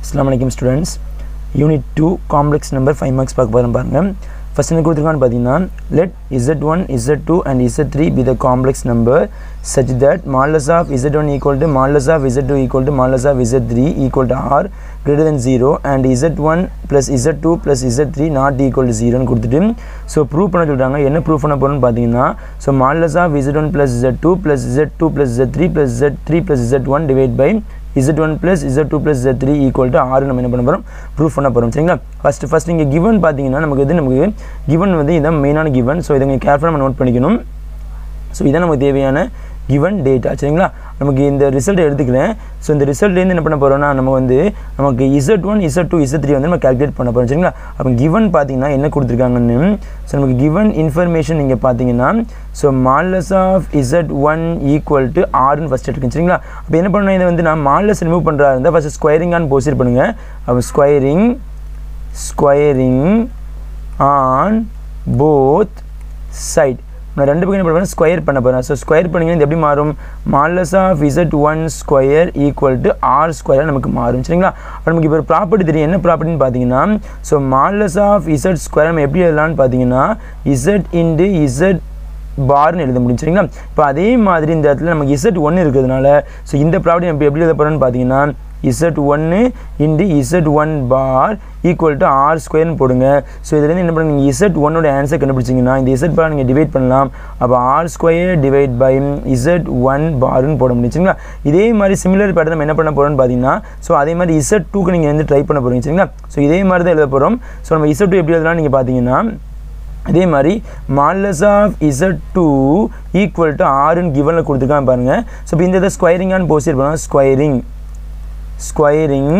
அஸ்லாம் வலைக்கம் students unit two complex number five marks பார்க்க போகிறோம் பாருங்கள் ஃபஸ்ட் என்ன கொடுத்துருக்கான்னு பார்த்தீங்கன்னா let z one z two and z three be the complex number such that modulus of z one equal to modulus of z two equal to modulus of z three equal to r greater than zero and z one plus z two plus z three not equal to ஜீரோன்னு கொடுத்துட்டு so prove பண்ண சொல்கிறாங்க என்ன prove பண்ண போகிறோம்னு பார்த்தீங்கன்னா so modulus of z one plus z two plus z two plus z three plus z three plus z one divide by z one plus z two plus z three equal to ஆறு நம்ம என்ன பண்ண போகிறோம் proof பண்ண போகிறோம் சரிங்களா first first இங்கே given பார்த்தீங்கன்னா நமக்கு இது நமக்கு கிவன் வந்து இதான் மெயினான கிவன் ஸோ இதை நீங்கள் கேர்ஃபுல்லாக நம்ம நோட் பண்ணிக்கணும் ஸோ இதான் நமக்கு தேவையான கிவன் டேட்டா சரிங்களா நமக்கு இந்த ரிசல்ட் எடுத்துக்கிறேன் ஸோ இந்த ரிசல்ட்லேருந்து என்ன பண்ண போகிறோம்னா நம்ம வந்து நமக்கு z one z two z three வந்து நம்ம கால்குலேட் பண்ண போகிறோம் சரிங்களா அப்போ கிவன் பார்த்தீங்கன்னா என்ன கொடுத்துருக்காங்கன்னு ஸோ நமக்கு கிவன் இன்ஃபர்மேஷன் நீங்கள் பார்த்தீங்கன்னா so modulus of z one equal to ஆர்னு ஃபஸ்ட் எடுக்கணும் சரிங்களா அப்போ என்ன பண்ணணும் இதை வந்து நான் மால்லஸ் ரிமூவ் பண்ணுறா இருந்தால் ஃபஸ்ட்டு ஸ்கொயரிங்கான்னு ப்ரொசீட் பண்ணுங்கள் அப்போ squaring squaring on both side நான் ரெண்டு பக்கம் என்ன பண்ணுறேன் ஸ்கொயர் பண்ண போகிறேன் ஸோ ஸ்கொயர் பண்ணிங்கன்னா இது எப்படி மாறும் modulus of z one square equal to r square நமக்கு மாறும் சரிங்களா அப்போ நமக்கு இப்போ ஒரு ப்ராப்பர்ட்டி தெரியும் என்ன ப்ராப்பர்ட்டின்னு பார்த்தீங்கன்னா so modulus of z square நம்ம எப்படி எழுதலாம்னு பார்த்தீங்கன்னா இசட் இன்டு இசட் பார்னு எழுத முடியும் சரிங்களா இப்போ அதே மாதிரி இந்த இடத்துல நமக்கு இசட் ஒன்று இருக்கிறதுனால ஸோ இந்த ப்ராப்பர்ட்டி நம்ம எப்படி எழுத போகிறோம்னு பார்த்தீங்கன்னா இசட் ஒன்று into z one bar equal to r ஸ்கொயர்னு போடுங்க ஸோ இதுலேருந்து என்ன பண்ணுங்க நீங்கள் இசட் ஒன்னோட ஆன்சர் கண்டுபிடிச்சிங்கன்னா இந்த இசட் பார் நீங்கள் டிவைட் பண்ணலாம் அப்போ r square divide by z one பார்னு போட முடியும் சரிங்களா இதே மாதிரி சிமிலர் பேட்டர் நம்ம என்ன பண்ண போகிறோம்னு பார்த்தீங்கன்னா ஸோ அதே மாதிரி இசட் டூக்கு நீங்கள் வந்து ட்ரை பண்ண போகிறீங்க சரிங்களா ஸோ இதே மாதிரி தான் எழுத போகிறோம் ஸோ நம்ம இசட் டூ எப்படி எழுதலாம் நீங்கள் பார்த்தீங்கன்னா அதே மாதிரி மாலஸ் of z two equal to ஆறுன்னு கிவனில் கொடுத்துருக்கான் பாருங்கள் ஸோ இப்போ இந்த இதை ஸ்கொயரிங்கான்னு போஸ்ட் பண்ணலாம் squaring squaring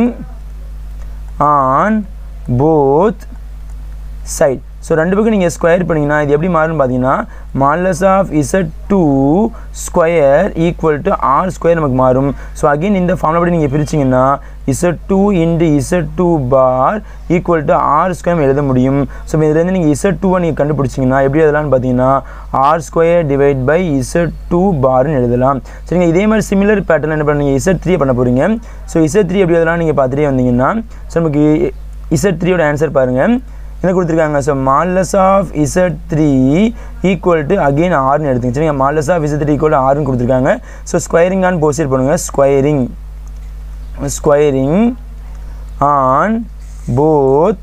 on both side so ரெண்டு பக்கம் நீங்கள் ஸ்கொயர் பண்ணிங்கன்னா இது எப்படி மாறும்னு பார்த்தீங்கன்னா modulus of z two square equal to r square நமக்கு மாறும் ஸோ அகெயின் இந்த ஃபார்மில் படி நீங்கள் பிரிச்சிங்கன்னா z two into z two bar equal to r square எழுத முடியும் ஸோ இதுலேருந்து நீங்கள் இசட் டூவை நீங்கள் கண்டுபிடிச்சிங்கன்னா எப்படி எழுதலாம்னு பார்த்தீங்கன்னா r square divide by z two பார்னு எழுதலாம் சரிங்க இதே மாதிரி சிமிலர் பேட்டர்ன் என்ன பண்ணுங்க இசட் த்ரீ பண்ண போகிறீங்க ஸோ இசட் த்ரீ எப்படி எழுதலாம் நீங்கள் பார்த்துட்டே வந்தீங்கன்னா ஸோ நமக்கு இசட் த்ரீயோட ஆன்சர் பாருங்கள் என்ன கொடுத்துருக்காங்க so modulus of z three equal to again ஆர்னு எடுத்துங்க சரிங்க modulus of z three equal to ஆர்னு கொடுத்துருக்காங்க ஸோ ஸ்கொயரிங்கான்னு போஸ்ட் பண்ணுங்கள் squaring squaring on both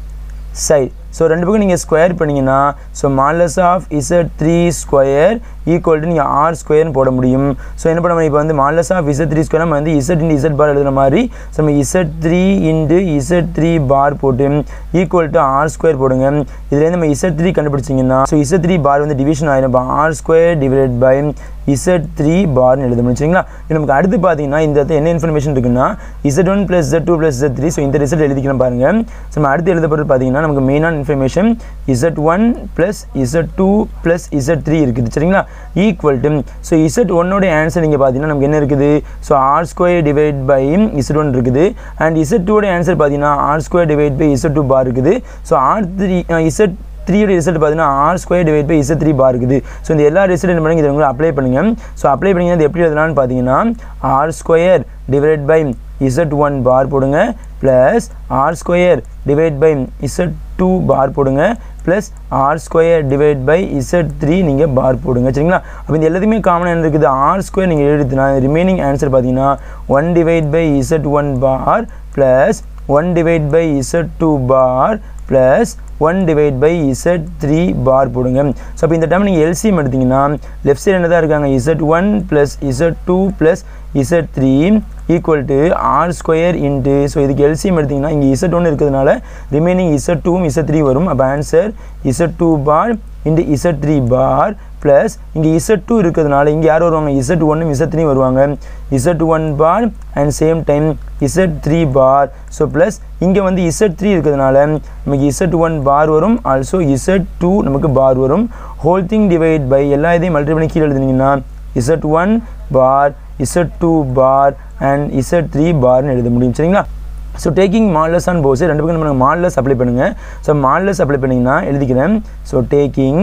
side so ரெண்டு பக்கம் நீங்கள் ஸ்கொயர் பண்ணிங்கன்னா so modulus of z three square equal to நீங்கள் ஆர் ஸ்கொயர்னு போட முடியும் ஸோ என்ன பண்ண முடியும் இப்போ வந்து modulus of z three square நம்ம வந்து இசட் இன்டு இசட் பார் எழுதுன மாதிரி ஸோ நம்ம z three into z three bar போட்டு ஈக்குவல் டு ஆர் ஸ்கொயர் போடுங்க இதுலேருந்து நம்ம இசட் த்ரீ கண்டுபிடிச்சிங்கன்னா ஸோ இசட் த்ரீ பார் வந்து டிவிஷன் ஆயிரும் இப்போ r square divide by z three பார்னு எழுத முடியும் சரிங்களா நமக்கு அடுத்து பார்த்தீங்கன்னா இந்த இடத்துல என்ன இன்ஃபர்மேஷன் இருக்குன்னா z one plus z two plus z three so இந்த ரிசல்ட் எழுதிக்கலாம் பாருங்கள் ஸோ நம்ம அடுத்து எழுத போகிறது பார்த்தீங்கன்னா நமக்கு மெயினான information z one plus z two plus z three இருக்குது சரிங்களா ஈக்குவல் டு ஸோ இசட் ஒன்னோட ஆன்சர் நீங்கள் பார்த்தீங்கன்னா நமக்கு என்ன இருக்குது so r square divide by z one இருக்குது அண்ட் இசட் டூட ஆன்சர் பார்த்தீங்கன்னா r square divide by z two bar இருக்குது ஸோ ஆர் த்ரீ இசட் த்ரீயோட ரிசல்ட் பார்த்தீங்கன்னா r square divide by z three bar இருக்குது ஸோ இந்த எல்லா ரிசல்ட் என்ன பண்ணுங்க இதை உங்களை அப்ளை பண்ணுங்கள் ஸோ அப்ளை பண்ணிங்கன்னா இது எப்படி எழுதலாம்னு பார்த்தீங்கன்னா r square divide by z one bar போடுங்க plus r square divide by z two bar போடுங்க plus r square divide by z three நீங்கள் பார் போடுங்க சரிங்களா அப்போ இந்த எல்லாத்தையுமே காமனாக என்ன இருக்குது ஆர் ஸ்கொயர் நீங்கள் எழுதுனா ரிமைனிங் ஆன்சர் பார்த்தீங்கன்னா one divide by z one bar plus one divide by z two bar plus one divide by z three bar போடுங்க ஸோ அப்போ இந்த டைம் நீங்கள் எல்சிஎம் எடுத்திங்கன்னா லெஃப்ட் சைடு என்ன தான் இருக்காங்க z one plus z two plus z three equal to r square into so இதுக்கு LCM எடுத்திங்கன்னா இங்கே இசட் ஒன்று இருக்கிறதுனால ரிமைனிங் இசட் டூவும் இசட் த்ரீ வரும் அப்போ answer z two bar into z three bar plus இங்கே இசட் டூ இருக்கிறதுனால இங்கே யார் வருவாங்க இசட் ஒன்னும் இசட் த்ரீ வருவாங்க z one bar and same time z three bar so plus இங்கே வந்து இசட் த்ரீ இருக்கிறதுனால நமக்கு இசட் ஒன் பார் வரும் ஆல்சோ இசட் டூ நமக்கு பார் வரும் ஹோல் திங் டிவைட் பை எல்லா இதையும் மல்டி பண்ணி கீழே எழுதுனீங்கன்னா z one bar z two bar and z three பார்னு எழுத முடியும் சரிங்களா so taking modulus on both ரெண்டு பக்கம் நம்ம மால்லஸ் அப்ளை பண்ணுங்கள் ஸோ மால்லஸ் அப்ளை பண்ணிங்கன்னா எழுதிக்கிறேன் so taking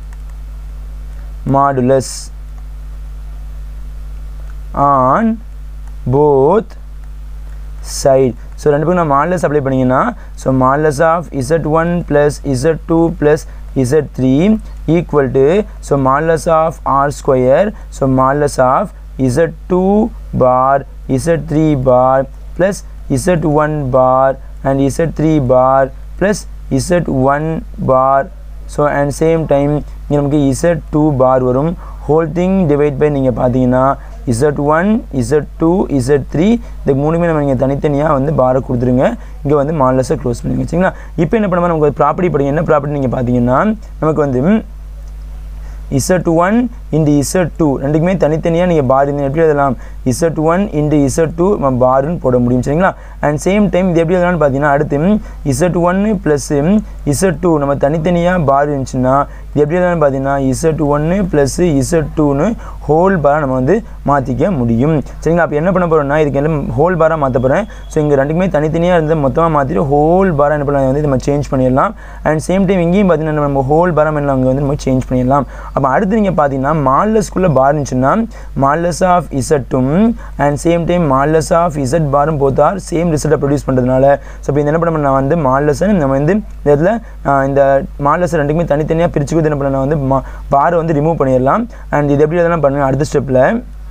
modulus on both side so ரெண்டு பேரும் நான் மால்லஸ் அப்ளை பண்ணிங்கன்னா so modulus of z one plus z two plus z three equal to so modulus of r square so modulus of z two bar z three bar plus z one bar and z three bar plus z one bar so and same time இங்கே நமக்கு z two bar வரும் whole thing divide by நீங்கள் பார்த்தீங்கன்னா z one z two z three இந்த மூணுமே நம்ம நீங்கள் தனித்தனியாக வந்து பாரை கொடுத்துருங்க இங்கே வந்து மால்லஸை க்ளோஸ் பண்ணுங்க சரிங்களா இப்போ என்ன பண்ணுவோம் நமக்கு ஒரு ப்ராப்பர்ட்டி படிங்க என்ன ப்ராப்பர்ட்டி நீங்கள் பார்த்தீங்கன்னா நமக்கு வந்து z one into z two ரெண்டுக்குமே தனித்தனியாக நீங்கள் பார் இந்த எப்படி எழுதலாம் z one into z two நம்ம பாருன்னு போட முடியும் சரிங்களா அண்ட் சேம் டைம் இது எப்படி எழுதலாம்னு பார்த்தீங்கன்னா அடுத்து இசட் ஒன்று ப்ளஸ் இசட் டூ நம்ம தனித்தனியாக பார் இருந்துச்சுன்னா இது எப்படி எழுதலாம்னு பார்த்தீங்கன்னா இசட் ஒன்று ப்ளஸ் இசட் டூன்னு ஹோல் பாராக நம்ம வந்து மாற்றிக்க முடியும் சரிங்களா அப்போ என்ன பண்ண போகிறோம்னா இதுக்கு எல்லாம் ஹோல் பாராக மாற்ற போகிறேன் ஸோ இங்கே ரெண்டுக்குமே தனித்தனியாக இருந்து மொத்தமாக மாற்றிட்டு ஹோல் பாராக என்ன பண்ணலாம் வந்து நம்ம சேஞ்ச் பண்ணிடலாம் அண்ட் சேம் டைம் இங்கேயும் பார்த்தீங்கன்னா நம்ம ஹோல் பாரம் என்ன அங்கே வந்து நம்ம சேஞ்ச் பண்ணிடலாம் அப்போ அடுத்து நீங்கள் பார்த்தீங்கன்னா மால்லஸ்குள்ளே பார் இருந்துச்சுன்னா மால்லஸ் ஆஃப் இசட்டும் and same time modulus of z பாரும் போத்தார் சேம் ரிசல்ட்டை ப்ரொடியூஸ் பண்ணுறதுனால ஸோ இப்போ இந்த என்ன பண்ண நான் வந்து மால்லஸை நம்ம வந்து இந்த இடத்துல ஆஹ், இந்த மால்லஸ் ரெண்டுக்குமே தனித்தனியாக பிரிச்சு கொடுத்து என்ன பண்ண நான் வந்து மா பாரை வந்து ரிமூவ் பண்ணிடலாம் அண்ட் இது எப்படி எதெல்லாம் பண்ணுவேன் அடுத்த ஸ்டெப்பில்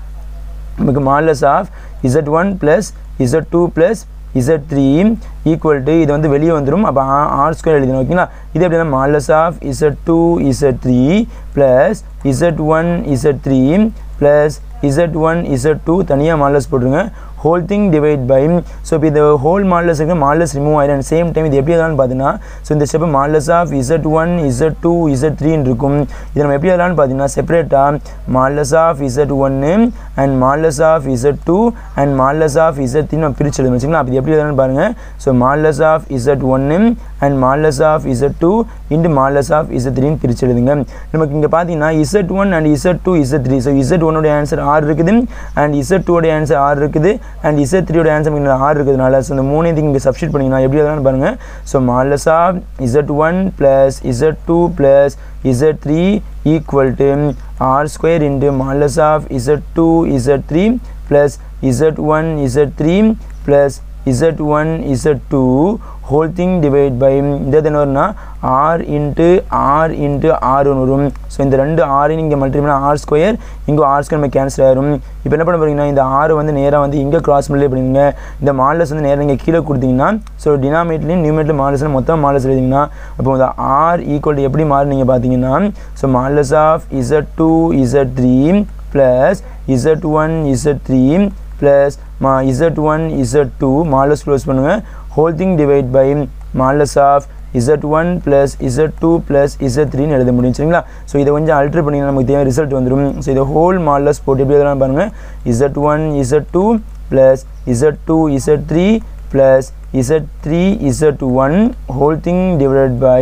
நமக்கு modulus of z one plus z two plus z three equal to இது வந்து வெளியே வந்துடும் அப்போ ஆர் ஸ்கொயர் எழுதணும் ஓகேங்களா இது எப்படின்னா modulus of z two z three plus z one z three plus z one z two தனியாக மால்லஸ் போட்டுருங்க whole thing divide by so இப்போ இது ஹோல் மால்லஸ் இருக்கு மால்லஸ் ரிமூவ் ஆயிடும் சேம் டைம் இது எப்படி எதான்னு பார்த்தீங்கன்னா ஸோ இந்த step modulus of z one z two z த்ரீன்னு இருக்கும் இது நம்ம எப்படி எதான்னு பார்த்தீங்கன்னா செப்பரேட்டாக மால்லஸ் ஆஃப் இசட் ஒன்று and modulus of z two and modulus of z three நம்ம பிரிச்சு எழுதணும் வச்சுங்களா அப்போ இது எப்படி எதான்னு பாருங்கள் ஸோ மால்லஸ் ஆஃப் இசட் ஒன்று and modulus of z two into modulus of z த்ரீன்னு பிரிச்சு எழுதுங்க நமக்கு இங்கே பார்த்தீங்கன்னா z one and z two z three so z ஒன்னோட ஆன்சர் ஆறு இருக்குது அண்ட் இசட் டூவோட ஆன்சர் ஆறு இருக்குது அண்ட் இசட் த்ரீயோட ஆன்சர் இங்கே ஆறு இருக்கிறதுனால ஸோ இந்த மூணையும் இங்கே சப்ஸ்டிட் பண்ணிங்கன்னா எப்படி எதாவது பாருங்கள் so modulus of z one plus z two plus z three equal to r square into modulus of z two z three plus z one z three plus z one z two whole thing divide by இந்த என்ன வரும்னா r into r into r ஒன்று வரும் so இந்த ரெண்டு ஆரையும் இங்கே multiply பண்ணால் ஆர் ஸ்கொயர் இங்கே ஆர் ஸ்கொயர் நம்ம கேன்சல் ஆயிரும் இப்போ என்ன பண்ண போறீங்கன்னா இந்த ஆறு வந்து நேராக வந்து இங்கே கிராஸ் மல்டிப்ளை பண்ணிங்க இந்த மாடல்ஸ் வந்து நேராக இங்கே கீழே கொடுத்தீங்கன்னா ஸோ டினாமேட்லையும் நியூமேட்லையும் மாடல்ஸ் மொத்தம் மாடல்ஸ் எழுதிங்கன்னா அப்போ இந்த ஆர் ஈக்குவல் எப்படி மாறு நீங்கள் பார்த்தீங்கன்னா so modulus of z two z three plus z one z three plus மா z one z two modulus close பண்ணுங்கள் whole thing divide by modulus of z one plus z two plus z த்ரீன்னு எழுத முடியும் சரிங்களா so இதை கொஞ்சம் அல்ட்ரு பண்ணிங்கன்னா நமக்கு தேவை ரிசல்ட் வந்துடும் ஸோ இதை ஹோல் மாடலஸ் போட்டு எப்படி எழுதலாம் பாருங்கள் z one z two plus z two z three plus z three z one whole thing divide by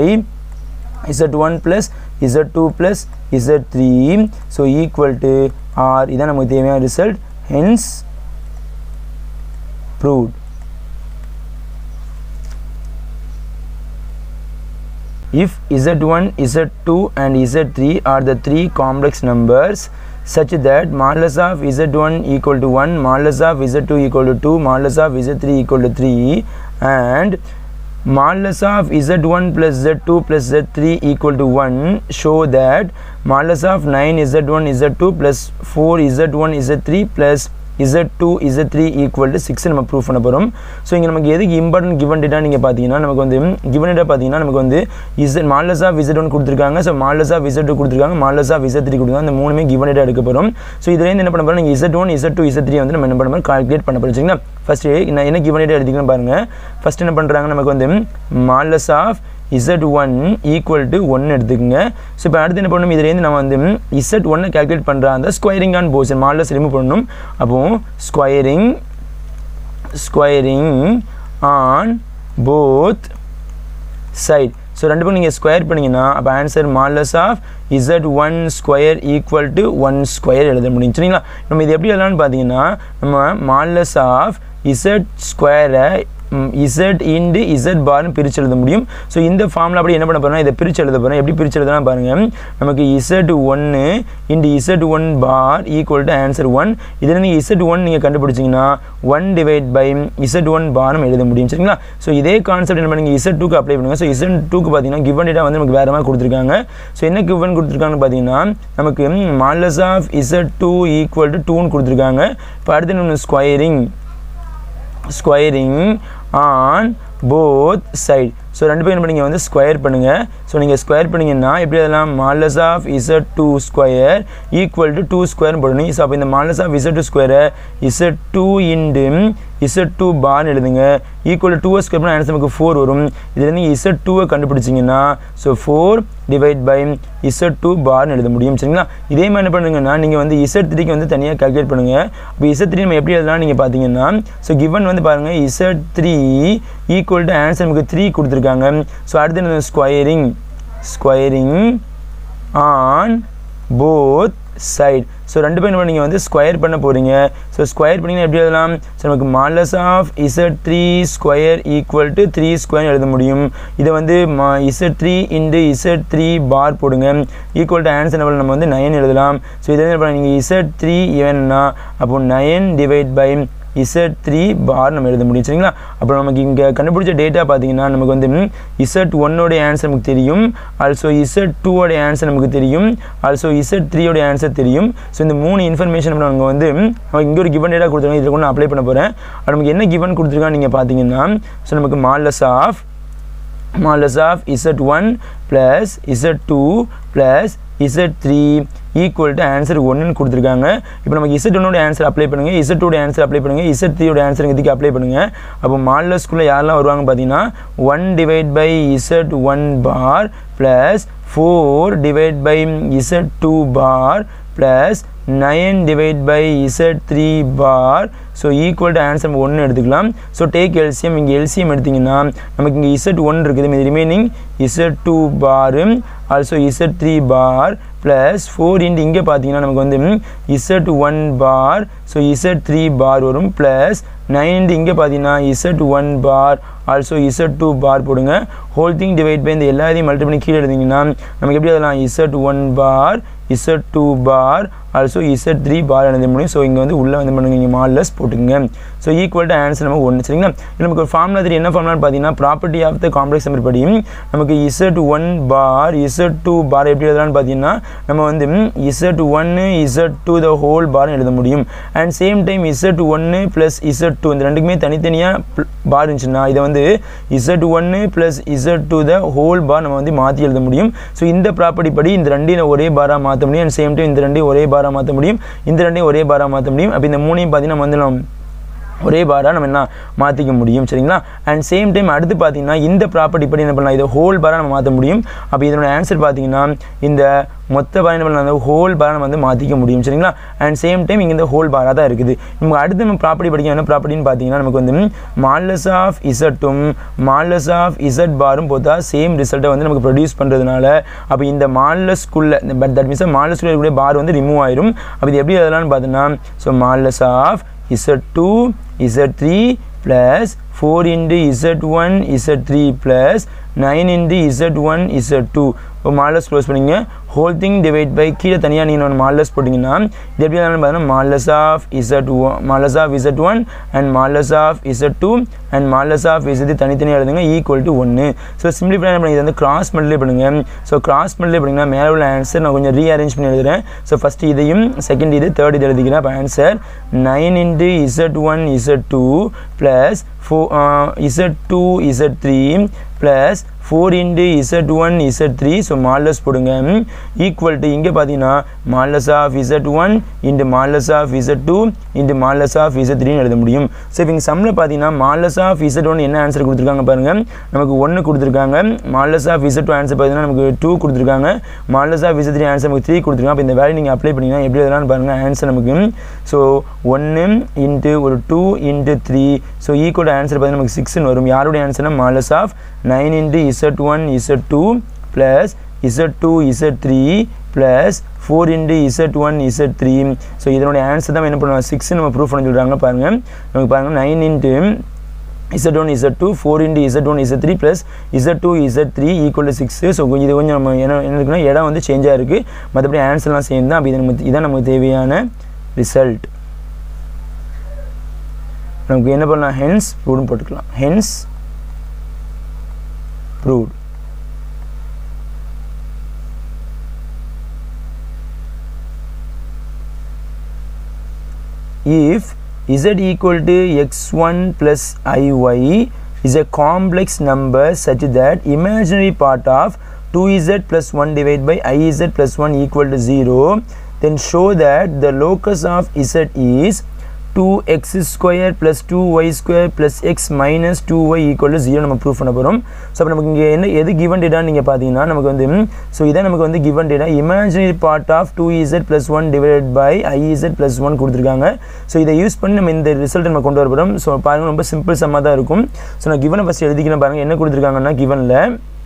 z1 plus z2 plus z3 so equal to r இதான் நமக்கு தேவையான result hence proved if z1 z2 and z3 are the three complex numbers such that modulus of z1 equal to 1 modulus of z2 equal to 2 modulus of z3 equal to 3 and modulus of z1 plus z2 plus z3 equal to 1 show that modulus of 9 z1 z2 plus 4 z1 z3 plus z2 z3 equal to six நம்ம prove பண்ண போகிறோம் so இங்கே நமக்கு எதுக்கு important given data நீங்கள் பார்த்தீங்கன்னா நமக்கு வந்து கிவன் டேட்டா பார்த்தீங்கன்னா நமக்கு வந்து z modulus of z one கொடுத்துருக்காங்க so modulus of z two கொடுத்துருக்காங்க மாலஸ் ஆஃப் இசட் த்ரீ கொடுத்துருக்காங்க அந்த மூணுமே கிவன் டேட்டா எடுக்க போகிறோம் ஸோ இதுலேருந்து என்ன பண்ண போகிறோம் நீங்கள் z one z two z three வந்து நம்ம என்ன பண்ண போகிறோம் கால்குலேட் பண்ண போகிறோம் சரிங்களா ஃபஸ்ட்டு நான் என்ன கிவன் டேட்டா எடுத்துக்கணும் பாருங்கள் ஃபஸ்ட் என்ன பண்ணுறாங்க நமக்கு வந்து modulus of z one equal to one எடுத்துக்கோங்க ஸோ இப்போ அடுத்து என்ன பண்ணணும் இதுலேருந்து நம்ம வந்து இசட் ஒன்னை கால்குலேட் பண்ணுற அந்த squaring on portion modulus remove பண்ணணும் அப்போது squaring squaring on both side so ரெண்டு பேரும் நீங்கள் ஸ்கொயர் பண்ணிங்கன்னா அப்போ answer modulus of z one square equal to one square எழுத முடியும் சரிங்களா நம்ம இது எப்படி எழுதலாம்னு பார்த்தீங்கன்னா நம்ம மாலஸ் ஆஃப் இசட் ஸ்கொயரை இசட் இன்டு இசட் பார்னு பிரித்து எழுத முடியும் ஸோ இந்த ஃபார்மில் அப்படி என்ன பண்ண போகிறோம் இதை பிரித்து எழுத போகிறோம் எப்படி பிரித்து எழுதலாம் பாருங்கள் நமக்கு இசட் ஒன்று into z one bar equal to answer one இதில் நீங்கள் இசட் ஒன் நீங்கள் கண்டுபிடிச்சிங்கன்னா one divide by z one bar நம்ம எழுத முடியும் சரிங்களா ஸோ இதே கான்செப்ட் என்ன பண்ணுங்க இசட் டூக்கு அப்ளை பண்ணுங்கள் ஸோ இசட் டூக்கு பார்த்தீங்கன்னா கிவன் டேட்டா வந்து நமக்கு வேறு மாதிரி கொடுத்துருக்காங்க ஸோ என்ன கிவன் கொடுத்துருக்காங்கன்னு பார்த்தீங்கன்னா நமக்கு modulus of z two equal to டூன்னு கொடுத்துருக்காங்க இப்போ அடுத்து நம்ம squaring squaring on both side so ரெண்டு பேரும் பண்ணி வந்து ஸ்கொயர் பண்ணுங்கள் ஸோ நீங்கள் ஸ்கொயர் பண்ணிங்கன்னா எப்படி அதெல்லாம் modulus of z two square equal to two square போடணும் ஸோ அப்போ இந்த மாலஸ் ஆஃப் இசட் டூ ஸ்கொயரை z two into z two பார்னு எழுதுங்க ஈக்குவல் டூ ஸ்கொயர் பண்ணால் ஆன்சர் நமக்கு ஃபோர் வரும் இதில் நீங்கள் இசட் டூவை கண்டுபிடிச்சிங்கன்னா so four divide by z two பார்னு எழுத முடியும் சரிங்களா இதே மாதிரி என்ன பண்ணுங்கன்னா நீங்கள் வந்து இசட் த்ரீக்கு வந்து தனியாக கால்குலேட் பண்ணுங்கள் இப்போ இசட் த்ரீ நம்ம எப்படி எழுதலாம் நீங்கள் பார்த்தீங்கன்னா ஸோ கிவன் வந்து பாருங்கள் z three equal to answer நமக்கு த்ரீ கொடுத்துருக்காங்க ஸோ அடுத்து என்ன squaring squaring on both side so ரெண்டு பேரும் நீங்கள் வந்து ஸ்கொயர் பண்ண போகிறீங்க ஸோ ஸ்கொயர் பண்ணிங்கன்னா எப்படி எழுதலாம் ஸோ நமக்கு modulus of z three square equal to three square எழுத முடியும் இதை வந்து மா z three into z three bar போடுங்க ஈக்குவல் டு ஆன்சர் லெவல் நம்ம வந்து நயன் எழுதலாம் ஸோ இதை என்ன நீங்கள் இசட் த்ரீ இவன்னா அப்போ nine divide by z three bar நம்ம எழுத முடியும் சரிங்களா அப்புறம் நமக்கு இங்கே கண்டுபிடிச்ச டேட்டா பார்த்தீங்கன்னா நமக்கு வந்து இசட் ஒன்னோடைய ஆன்சர் நமக்கு தெரியும் ஆல்சோ இசட் டூவோடைய ஆன்சர் நமக்கு தெரியும் ஆல்சோ இசட் த்ரீயோடைய ஆன்சர் தெரியும் ஸோ இந்த மூணு இன்ஃபர்மேஷன் நம்ம வந்து இங்கே ஒரு கிவன் டேட்டா கொடுத்துருக்காங்க இதில் கொண்டு அப்ளை பண்ண போகிறேன் அது நமக்கு என்ன கிவன் கொடுத்துருக்கான்னு நீங்கள் பார்த்தீங்கன்னா ஸோ நமக்கு modulus of modulus of z one plus z two plus z three equal to answer ஒன்றுன்னு கொடுத்துருக்காங்க இப்போ நமக்கு இசட் ஒன்னோட ஆன்சர் அப்ளை பண்ணுங்கள் இசட் டூட ஆன்சர் அப்ளை பண்ணுங்கள் இசட் த்ரீயோட ஆன்சர் இதுக்கு அப்ளை பண்ணுங்கள் அப்போ மால்லஸ்குள்ளே யாரெல்லாம் வருவாங்க பார்த்தீங்கன்னா one divide by z one bar plus four divide by z two bar plus nine divide by z three bar so equal to answer நம்ம ஒன்று எடுத்துக்கலாம் ஸோ டேக் எல்சிஎம் இங்கே எல்சிஎம் எடுத்திங்கன்னா நமக்கு இங்கே இசட் ஒன் இருக்குது மீது remaining z two bar also z three bar plus four into இங்கே பார்த்தீங்கன்னா நமக்கு வந்து z one bar so z three bar வரும் ப்ளஸ் நைன் இங்கே பார்த்தீங்கன்னா z one bar also z two bar போடுங்க ஹோல் திங் டிவைட் பை இந்த எல்லாத்தையும் மல்டி பண்ணி கீழே எழுதிங்கன்னா நமக்கு எப்படி அதெல்லாம் z one bar z two bar also z three bar எழுத முடியும் ஸோ இங்கே வந்து உள்ளே வந்து பண்ணுங்க இங்கே மால்லஸ் போட்டுங்க ஸோ ஈக்குவல் டு ஆன்சர் நம்ம ஒன்று சரிங்களா இது நமக்கு ஒரு ஃபார்முலா தெரியும் என்ன ஃபார்முலான்னு பார்த்தீங்கன்னா property of the complex number படி நமக்கு z one bar z two bar எப்படி எழுதலாம்னு பார்த்தீங்கன்னா நம்ம வந்து இசட் ஒன்று இசட் டூ த ஹோல் பார்னு எழுத முடியும் அண்ட் சேம் டைம் இசட் ஒன்று ப்ளஸ் இசட் டூ இந்த ரெண்டுக்குமே தனித்தனியாக பார் இருந்துச்சுன்னா இதை வந்து இசட் ஒன்று plus z two the whole bar நம்ம வந்து மாற்றி எழுத முடியும் ஸோ இந்த ப்ராப்பர்ட்டி படி இந்த ரெண்டையும் ஒரே பாராக மாற்ற முடியும் அண்ட் சேம் டைம் இந்த ரெண்டையும் ஒரே பாராக மாற்ற முடியும் இந்த ரெண்டையும் ஒரே பாராக மாற்ற முடியும் அப்போ இந்த மூணையும் பார்த்தீங்கன்னா நம்ம வந்து நம்ம ஒரே பாராக நம்ம என்ன மாற்றிக்க முடியும் சரிங்களா அண்ட் சேம் டைம் அடுத்து பார்த்தீங்கன்னா இந்த ப்ராப்பர்ட்டி படி என்ன பண்ணலாம் இதை ஹோல் பாராக நம்ம மாற்ற முடியும் அப்போ இதனோட ஆன்சர் பார்த்தீங்கன்னா இந்த மொத்த பார் என்ன பண்ணலாம் அந்த ஹோல் பாரை நம்ம வந்து மாற்றிக்க முடியும் சரிங்களா அண்ட் சேம் டைம் இங்கே இந்த ஹோல் பாராக தான் இருக்குது நமக்கு அடுத்து நம்ம ப்ராப்பர்ட்டி படிக்க என்ன ப்ராப்பர்ட்டின்னு பார்த்தீங்கன்னா நமக்கு வந்து மால்லஸ் ஆஃப் இசட்டும் மால்லஸ் ஆஃப் இசட் பாரும் போத்தா சேம் ரிசல்ட்டை வந்து நமக்கு ப்ரொடியூஸ் பண்ணுறதுனால அப்போ இந்த மால்லஸ்குள்ளே பட் தட் மீன்ஸ் மால்லஸ்குள்ளே இருக்கக்கூடிய பார் வந்து ரிமூவ் ஆயிரும் அப்போ இது எப்படி எழுதலாம்னு பார்த்தோன்னா so modulus of Z2 Z3 plus 4 into Z1 Z3 plus 9 into Z1 Z2 இப்போ மாலஸ் க்ளோஸ் பண்ணிங்க ஹோல் திங் டிவைட் பை கீழே தனியாக நீங்கள் ஒன்று மாலஸ் போட்டிங்கன்னா இது எப்படி இருந்தாலும் பார்த்தீங்கன்னா modulus of z one modulus of z one and modulus of z two and modulus of z தனித்தனியாக எழுதுங்க ஈக்குவல் டு ஒன்று ஸோ சிம்பிளிஃபை என்ன பண்ணுங்க இது வந்து கிராஸ் மல்டிப்ளை பண்ணுங்க ஸோ கிராஸ் மல்டிப்ளை பண்ணிங்கன்னா மேலே உள்ள ஆன்சர் நான் கொஞ்சம் ரீஅரேஞ்ச் பண்ணி எழுதுறேன் ஸோ ஃபஸ்ட்டு இதையும் செகண்ட் இது தேர்ட் இது எழுதிக்கிறேன் அப்போ answer nine into z one z two plus four z two z three plus four into z one z three so modulus போடுங்க ஈக்குவல் டு இங்கே பார்த்தீங்கன்னா modulus of z one into modulus of z two into modulus of z த்ரீன்னு எழுத முடியும் so இப்போ இங்கே சம்மில் பார்த்தீங்கன்னா மால்லஸ் ஆஃப் இசட் ஒன் என்ன ஆன்சர் கொடுத்துருக்காங்க பாருங்கள் நமக்கு ஒன்று கொடுத்துருக்காங்க modulus of z two answer பார்த்தீங்கன்னா நமக்கு டூ கொடுத்துருக்காங்க modulus of z three answer நமக்கு த்ரீ கொடுத்துருக்காங்க அப்போ இந்த வேல்யூ நீங்கள் அப்ளை பண்ணிங்கன்னா எப்படி எழுதலாம்னு பாருங்கள் ஆன்சர் நமக்கு ஸோ ஒன்று இன்ட்டு ஒரு two into three so equal answer பார்த்தீங்கன்னா நமக்கு சிக்ஸ்னு வரும் யாருடைய ஆன்சர்னா modulus of nine into z one z two plus z two z three plus four into z one z three so இதனுடைய ஆன்சர் தான் என்ன பண்ணுவோம் சிக்ஸ் நம்ம ப்ரூஃப் பண்ணி சொல்கிறாங்க பாருங்கள் நமக்கு பாருங்கள் nine into z1 z2 4 into z1 z3 plus z2 z3 equal to 6 so இது கொஞ்சம் நம்ம என்ன என்ன இருக்குன்னா இடம் வந்து சேஞ்சாக இருக்குது மற்றபடி ஆன்சர்லாம் சேம் தான் அப்போ இது நமக்கு இதான் நமக்கு தேவையான ரிசல்ட் நமக்கு என்ன பண்ணலாம் ஹென்ஸ் ப்ரூவ்னு போட்டுக்கலாம் hence proved if z equal to x1 plus iy is a complex number such that imaginary part of 2z plus 1 divided by iz plus 1 equal to 0 then show that the locus of z is 2x square plus 2y square plus x minus 2y equal to 0 நம்ம proof பண்ண போகிறோம் so அப்போ நமக்கு இங்கே என்ன எது given டேட்டான்னு நீங்கள் பார்த்தீங்கன்னா நமக்கு வந்து ஸோ இதான் நமக்கு வந்து given data imaginary part of two z plus one divide by i z plus one கொடுத்துருக்காங்க ஸோ இதை யூஸ் பண்ணி நம்ம இந்த ரிசல்ட் நம்ம கொண்டு வர போகிறோம் ஸோ பாருங்கள் ரொம்ப சிம்பிள் சம்மாக தான் இருக்கும் ஸோ நான் கிவனை ஃபஸ்ட் எழுதிக்கிறேன் பாருங்கள் என்ன கொடுத்துருக்காங்கன்னா கிவனில்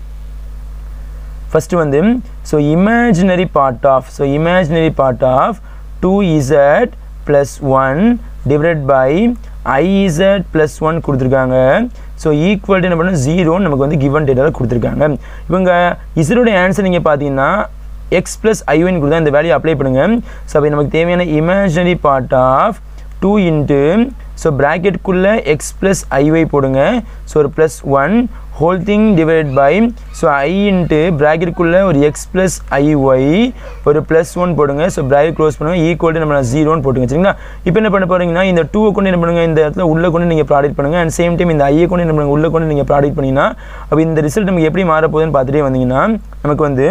ஃபஸ்ட்டு வந்து so imaginary part of so imaginary part of two z plus one divide by i z plus one கொடுத்துருக்காங்க ஸோ ஈக்குவல் என்ன பண்ணணும் ஜீரோன்னு நமக்கு வந்து கிவன் டேட்டாவில் கொடுத்துருக்காங்க இவங்க இசரோடைய ஆன்சர் நீங்கள் பார்த்தீங்கன்னா எக்ஸ் ப்ளஸ் ஐஒன் கொடுத்தா இந்த வேல்யூ அப்ளை பண்ணுங்கள் ஸோ அப்போ நமக்கு தேவையான imaginary part of two into so ப்ராக்கெட்டுக்குள்ளே எக்ஸ் ப்ளஸ் ஐஒய் போடுங்க ஸோ ஒரு plus one whole thing divide by so i into ப்ராக்கெட்டுக்குள்ளே ஒரு எக்ஸ் ப்ளஸ் ஐஒய் ஒரு ப்ளஸ் ஒன் போடுங்க ஸோ ப்ராக்கெட் க்ளோஸ் பண்ணுங்க ஈக்குவல் டு நம்ம ஜீரோன்னு போட்டுங்க சரிங்களா இப்போ என்ன பண்ண போகிறீங்கன்னா இந்த டூவை கொண்டு என்ன பண்ணுங்கள் இந்த இடத்துல உள்ளே கொண்டு நீங்கள் ப்ராடக்ட் பண்ணுங்கள் அண்ட் சேம் டைம் இந்த ஐயை கொண்டு என்ன பண்ணுங்கள் உள்ளே கொண்டு நீங்கள் ப்ராடக்ட் பண்ணிங்கன்னா அப்போ இந்த ரிசல்ட் நமக்கு எப்படி மாறப்போகுதுன்னு பார்த்துட்டே வந்தீங்கன்னா நமக்கு வந்து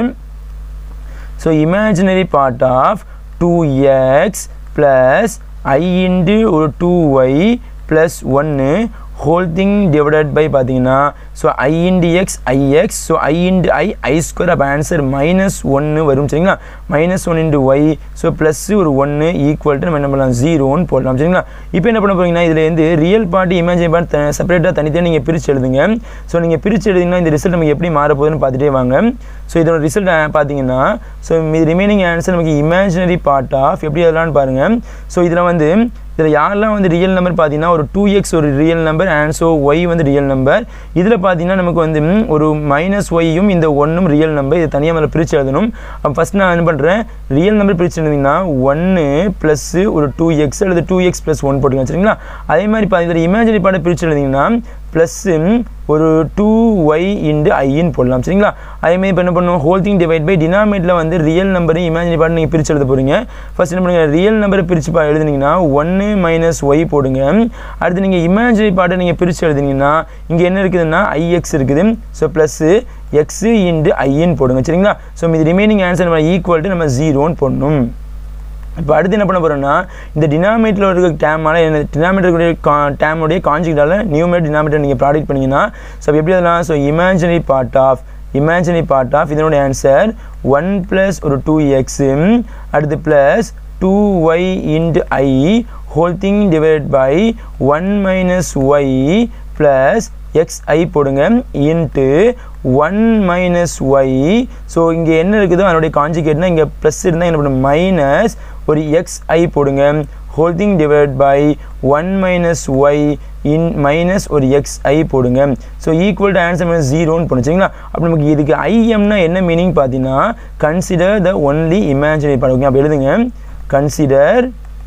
so imaginary part of two x plus i into ஒரு டூ ஒய் ப்ளஸ் ஒன்று ஹோல் திங் டிவைடட் பை பார்த்தீங்கன்னா so i into x i x so i into i i square அப்போ ஆன்சர் மைனஸ் ஒன்று வரும் சரிங்களா minus one into y so plus ஒரு ஒன்று equal to நம்ம என்ன பண்ணலாம் ஜீரோன்னு போடலாம் சரிங்களா இப்போ என்ன பண்ண போகிறீங்கன்னா இதில் இருந்து ரியல் பார்ட்டி இமேஜினரி பார்ட் செப்பரேட்டாக தனித்தனி நீங்கள் பிரித்து எழுதுங்க ஸோ நீங்கள் பிரித்து எழுதிங்கன்னா இந்த ரிசல்ட் நமக்கு எப்படி மாற போகுதுன்னு பார்த்துட்டே வாங்க ஸோ இதோட ரிசல்ட் பார்த்தீங்கன்னா ஸோ இது ரிமைனிங் ஆன்சர் நமக்கு இமேஜினரி பார்ட் ஆஃப் எப்படி எழுதலாம்னு பாருங்கள் ஸோ இதில் வந்து இதில் யாரெல்லாம் வந்து ரியல் நம்பர் பார்த்தீங்கன்னா ஒரு டூ எக்ஸ் ஒரு real number and so y வந்து ரியல் நம்பர் இதில் பார்த்தீங்கன்னா நமக்கு வந்து ம், ஒரு மைனஸ் ஒய்யும் இந்த ஒன்றும் ரியல் நம்பர் இது தனியாக மேலே பிரித்து எழுதணும் அப்போ ஃபஸ்ட் நான் என்ன பண்ணுறேன் ரியல் நம்பர் பிரித்து எழுதிங்கன்னா ஒன்று ப்ளஸ்ஸு ஒரு டூ எக்ஸ் அல்லது டூ எக்ஸ் ப்ளஸ் ஒன் போட்டுக்கலாம் சரிங்களா அதே மாதிரி பார்த்தீங்கன்னா இமேஜினரி பாட்டை பிரித்து எழுதிங்கன்னா ப்ளஸ்ஸு ஒரு டூ ஒய் இன்டு ஐன்னு போடலாம் சரிங்களா அதேமாதிரி இப்போ என்ன பண்ணுவோம் ஹோல் திங் டிவைட் பை டினாமேட்டில் வந்து ரியல் நம்பரையும் இமேஜினரி பார்ட் நீங்கள் பிரித்து எழுத போகிறீங்க ஃபர்ஸ்ட் என்ன பண்ணுங்க ரியல் நம்பரை பிரித்து பா எழுதுனீங்கன்னா ஒன்று மைனஸ் ஒய் போடுங்க அடுத்து நீங்கள் இமேஜினரி பார்ட்டை நீங்கள் பிரித்து எழுதுனீங்கன்னா இங்கே என்ன இருக்குதுன்னா ஐஎக்ஸ் இருக்குது ஸோ ப்ளஸ்ஸு எக்ஸு இன்டு ஐன்னு போடுங்க சரிங்களா ஸோ இது ரிமைனிங் ஆன்சர் நம்ம ஈக்குவல் டு நம்ம ஜீரோன்னு போடணும் இப்போ அடுத்து என்ன பண்ண போகிறோம்னா இந்த டினாமேட்டில் இருக்க டேமால் என்ன டினாமேட்டர் கா டேமுடைய கான்ஜிக்டால் நியூமேட் டினாமேட்டர் நீங்கள் ப்ராடக்ட் பண்ணிங்கன்னா ஸோ எப்படி அதெல்லாம் so imaginary part of imaginary part of இதனுடைய ஆன்சர் ஒன் ப்ளஸ் ஒரு டூ எக்ஸு அடுத்து plus two y into i whole thing divide by one minus y plus x i போடுங்க into one minus y so இங்கே என்ன இருக்குதோ அதனுடைய காஞ்சிகேட்னா இங்கே plus இருந்தால் என்ன பண்ணும் மைனஸ் ஒரு எக்ஸ் ஐ போடுங்க whole thing divide by one minus y in minus ஒரு எக்ஸ் ஐ போடுங்க so equal to answer minus ஜீரோன்னு போடும் சரிங்களா அப்போ நமக்கு இதுக்கு ஐஎம்னா என்ன மீனிங் பார்த்தீங்கன்னா consider the only imaginary part okay அப்போ எழுதுங்க consider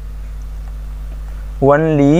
only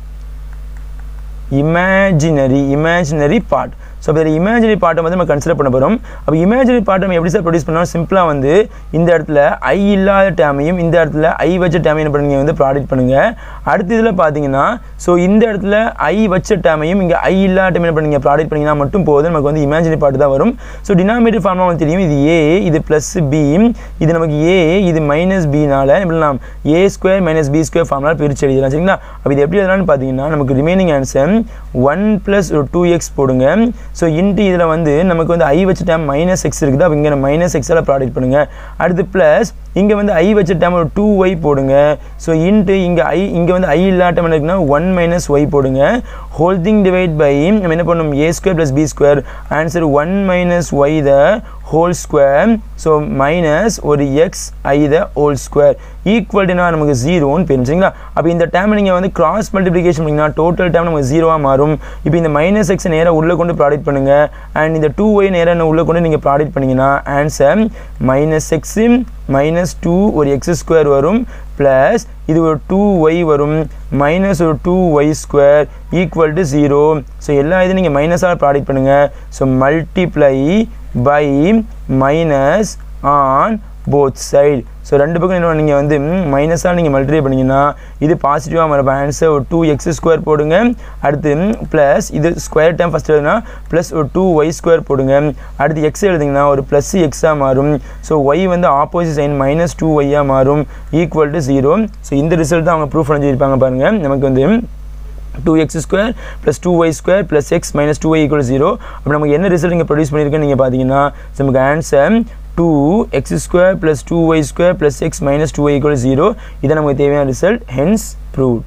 imaginary imaginary part so அப்போ இதில் இமேஜினரி பார்ட்டை வந்து நம்ம கன்சிடர் பண்ண போகிறோம் அப்போ இமேஜினரி பார்ட்டை நம்ம எப்படி சார் ப்ரொடியூஸ் பண்ணோம் சிம்பிளாக வந்து இந்த இடத்துல ஐ இல்லாத டேமையும் இந்த இடத்துல ஐ வச்ச டேமையும் என்ன பண்ணுங்க வந்து ப்ராடக்ட் பண்ணுங்கள் அடுத்த இதில் பார்த்தீங்கன்னா ஸோ இந்த இடத்துல ஐ வச்ச டேமையும் இங்கே ஐ இல்லாத டேம் என்ன பண்ணுங்க ப்ராடக்ட் பண்ணிங்கன்னா மட்டும் போதும் நமக்கு வந்து இமேஜினரி பார்ட் தான் வரும் ஸோ டினாமினேட்டர் ஃபார்மாக வந்து தெரியும் இது ஏ இது ப்ளஸ் பி இது நமக்கு ஏ இது மைனஸ் பினால எப்படிலாம் a square minus b square formula பிரித்து எழுதலாம் சரிங்களா அப்போ இது எப்படி எழுதலாம்னு பார்த்தீங்கன்னா நமக்கு ரிமைனிங் ஆன்சர் ஒன் ப்ளஸ் ஒரு டூ எக்ஸ் போடுங்க ஸோ இன்ட்டு இதில் வந்து நமக்கு வந்து ஐ வச்சு டைம் மைனஸ் எக்ஸ் இருக்குது அப்போ இங்கே மைனஸ் எக்ஸால் ப்ராடக்ட் பண்ணுங்கள் அடுத்து ப்ளஸ் இங்கே வந்து ஐ வச்ச டேம் ஒரு டூ ஒய் போடுங்க ஸோ இன்ட்டு இங்கே ஐ இங்கே வந்து ஐ இல்லாட்ட என்ன இருக்குன்னா ஒன் மைனஸ் ஒய் போடுங்க ஹோல் திங் டிவைட் பை நம்ம என்ன பண்ணணும் a square plus b square answer one minus y the whole square so minus ஒரு x i the whole square ஈக்குவல்டுனா நமக்கு ஜீரோன்னு போயிடும் சரிங்களா அப்போ இந்த டைம் நீங்கள் வந்து கிராஸ் மல்டிப்ளிகேஷன் பண்ணிங்கன்னா டோட்டல் டைம் நமக்கு ஜீரோவாக மாறும் இப்போ இந்த மைனஸ் எக்ஸ் நேராக உள்ளே கொண்டு ப்ராடக்ட் பண்ணுங்கள் அண்ட் இந்த டூ ஒய் நேராக உள்ளே கொண்டு நீங்கள் ப்ராடக்ட் பண்ணிங்கன்னா answer minus x minus two ஒரு எக்ஸ் ஸ்கொயர் வரும் ப்ளஸ் இது ஒரு டூ ஒய் வரும் மைனஸ் ஒரு two y square equal to zero so எல்லா இதையும் நீங்கள் மைனஸாக ப்ராடக்ட் பண்ணுங்கள் so multiply by minus on both side so ரெண்டு பக்கம் என்ன நீங்கள் வந்து மைனஸாக நீங்கள் மல்டிப்ளை பண்ணிங்கன்னா இது பாசிட்டிவாக மாறும் ஆன்சர் ஒரு டூ எக்ஸ் ஸ்கொயர் போடுங்க அடுத்து ப்ளஸ் இது ஸ்கொயர் டைம் ஃபஸ்ட் எழுதுனா ப்ளஸ் ஒரு டூ ஒய் ஸ்கொயர் போடுங்க அடுத்து எக்ஸ் எழுதிங்கன்னா ஒரு ப்ளஸ் எக்ஸாக மாறும் ஸோ ஒய் வந்து ஆப்போசிட் சைன் மைனஸ் டூ ஒய்யாக மாறும் ஈக்குவல் டு ஜீரோ ஸோ இந்த ரிசல்ட் தான் அவங்க ப்ரூஃப் பண்ணியிருப்பாங்க பாருங்கள் நமக்கு வந்து two x square plus two y square plus x minus two y equal zero அப்போ நமக்கு என்ன ரிசல்ட் இங்கே ப்ரொடியூஸ் பண்ணியிருக்கேன்னு நீங்கள் பார்த்தீங்கன்னா நமக்கு answer two x square plus two y square plus x minus two y equal zero இதான் நமக்கு தேவையான result hence prove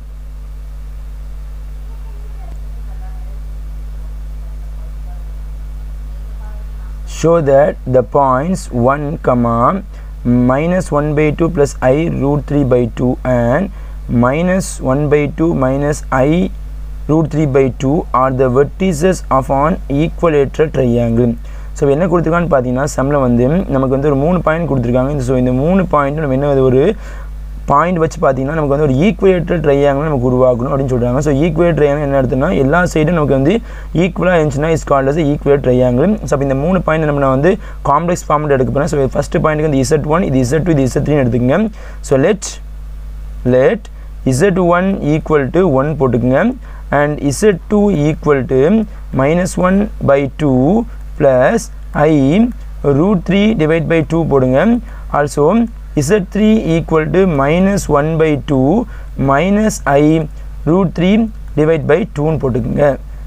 show that the points 1 comma minus 1 by 2 plus i root 3 by 2 and minus 1 by 2 minus i root 3 by 2 are the vertices of an equilateral triangle so என்ன கொடுத்துருக்கான்னு பார்த்தீங்கன்னா சம்மில் வந்து நமக்கு வந்து ஒரு மூணு பாயிண்ட் கொடுத்துருக்காங்க ஸோ இந்த மூணு பாயிண்ட் நம்ம என்ன ஒரு பாயிண்ட் வச்சு பார்த்தீங்கன்னா நமக்கு வந்து ஒரு ஈக்குவேட்டர் ட்ரையாங்கிள் நமக்கு உருவாக்கணும் அப்படின்னு சொல்கிறாங்க ஸோ ஈக்குவேட் ட்ரையாங்கிள் என்ன எடுத்துனா எல்லா சைடும் நமக்கு வந்து ஈக்குவலாக இருந்துச்சுன்னா is called as equilateral triangle so அப்போ இந்த மூணு பாயிண்ட் நம்ம நான் வந்து காம்ப்ளெக்ஸ் ஃபார்மெட் எடுக்க போகிறேன் ஸோ ஃபஸ்ட்டு பாயிண்ட்டுக்கு வந்து இசட் ஒன் இது இசட் டூ இது இசட் த்ரீன்னு எடுத்துக்கங்க so let let z one equal to one போட்டுக்குங்க and z two equal to minus one by two plus i root three divide by two போடுங்க also z3 equal to minus 1 by 2 minus i root 3 divide by 2 போட்டுக்குங்க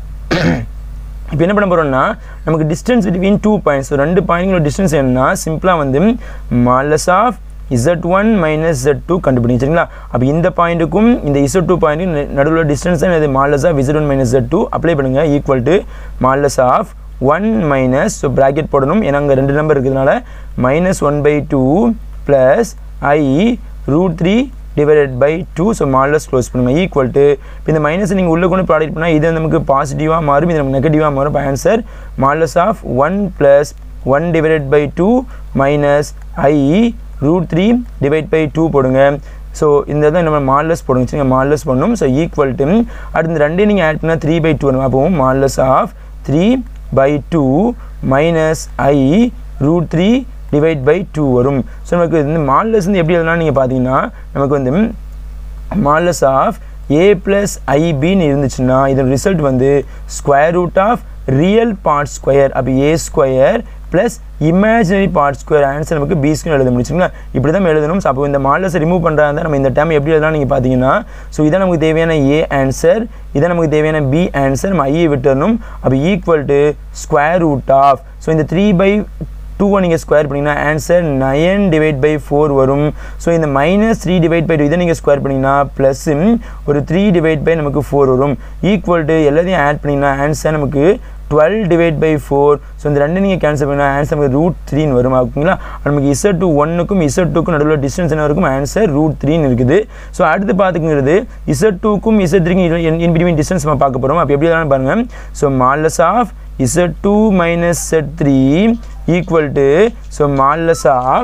இப்போ என்ன பண்ண போகிறோம்னா நமக்கு distance between two points ரெண்டு பாயிண்ட்களோட distance என்னன்னா சிம்பிளாக வந்து modulus of z one minus z two கண்டுபிடிங்க சரிங்களா அப்போ இந்த பாயிண்ட்டுக்கும் இந்த இசட் டூ பாயிண்ட்டுக்கும் நடுவில் டிஸ்டன்ஸ் தான் இது modulus of z one minus z two apply பண்ணுங்கள் equal to modulus of one minus so bracket போடணும் ஏன்னா அங்கே ரெண்டு நம்பர் இருக்கிறதுனால minus one by two plus i root three divided by two so modulus close பண்ணுங்கள் equal to இப்போ இந்த minus நீங்கள் உள்ளே கொண்டு ப்ராடக்ட் பண்ணால் இது நமக்கு பாசிட்டிவாக மாறும் இது நமக்கு நெகட்டிவாக மாறும் இப்போ answer modulus of one plus one divided by two minus i root three divide by two போடுங்க ஸோ இந்த தான் நம்ம மாடலஸ் போடுங்க சரிங்க மாடலஸ் பண்ணணும் ஸோ ஈக்குவல் டு அடுத்து இந்த ரெண்டையும் நீங்கள் ஆட் பண்ணால் த்ரீ பை டூ வரும் அப்போ modulus of three by two minus i root three divide by two வரும் ஸோ நமக்கு வந்து மால்லஸ் வந்து எப்படி எழுதலாம் நீங்கள் பார்த்தீங்கன்னா நமக்கு வந்து மால்லஸ் ஆஃப் ஏ ப்ளஸ் ஐபின்னு இருந்துச்சுன்னா இதன் ரிசல்ட் வந்து square root of real part square அப்போ a square plus imaginary part square answer நமக்கு பி ஸ்கொயர் எழுத முடிச்சுங்களா இப்படி தான் எழுதணும் ஸோ அப்போ இந்த மாடலஸை ரிமூவ் பண்ணுறாங்க நம்ம இந்த டைம் எப்படி எழுதலாம் நீங்கள் பார்த்தீங்கன்னா ஸோ இதான் நமக்கு தேவையான ஏ ஆன்சர் இதான் நமக்கு தேவையான பி ஆன்சர் நம்ம ஐயை விட்டுறணும் அப்போ equal to square root of so இந்த த்ரீ பை டூவை நீங்கள் ஸ்கொயர் பண்ணிங்கன்னா answer nine divide by four வரும் ஸோ இந்த minus three divide by two இதை நீங்கள் ஸ்கொயர் பண்ணிங்கன்னா ப்ளஸ் ஒரு த்ரீ டிவைட் பை நமக்கு ஃபோர் வரும் ஈக்குவல் டு எல்லாத்தையும் ஆட் பண்ணிங்கன்னா ஆன்சர் நமக்கு twelve divide by four so இந்த ரெண்டு நீங்கள் கேன்சல் பண்ணால் ஆன்சர் நமக்கு ரூட் த்ரீன்னு வரும் ஓகேங்களா நமக்கு இசட் டூ ஒன்னுக்கும் இசட் டூக்கும் நடுவில் டிஸ்டன்ஸ் என்ன இருக்கும் ஆன்சர் ரூட் த்ரீன்னு இருக்குது ஸோ அடுத்து பார்த்துக்கிறது இசட் டூக்கும் இசட் த்ரீக்கும் இன் பிட்வீன் டிஸ்டன்ஸ் நம்ம பார்க்க போகிறோம் அப்போ எப்படி எல்லாம் பாருங்கள் so modulus of z2 minus z3 equal to so modulus of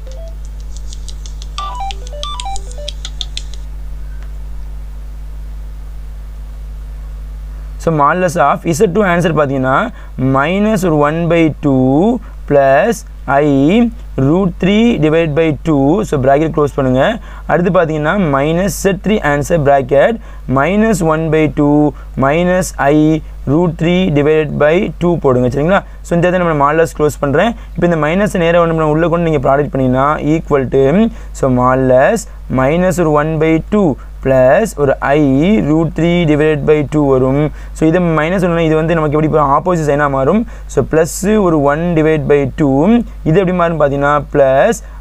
so modulus of z two answer பார்த்தீங்கன்னா மைனஸ் ஒரு one by two plus i root three divide by two so bracket close பண்ணுங்கள் அடுத்து பார்த்தீங்கன்னா minus z three answer bracket minus one by two minus i root three divide by two போடுங்க சரிங்களா so இந்த இதை நம்ம modulus close பண்ணுறேன் இப்போ இந்த மைனஸ் நேராக ஒன்று நம்ம உள்ளே கொண்டு நீங்கள் ப்ராடக்ட் பண்ணிங்கன்னா equal to so modulus minus ஒரு ஒன் பை டூ ப்ளஸ் ஒரு i root three divide by two வரும் ஸோ இது மைனஸ் ஒன்று இது வந்து நமக்கு எப்படி ஆப்போசிட் சைனாக மாறும் ஸோ ப்ளஸ்ஸு ஒரு ஒன் டிவைட் பை டூ இது எப்படி மாறும் பார்த்தீங்கன்னா plus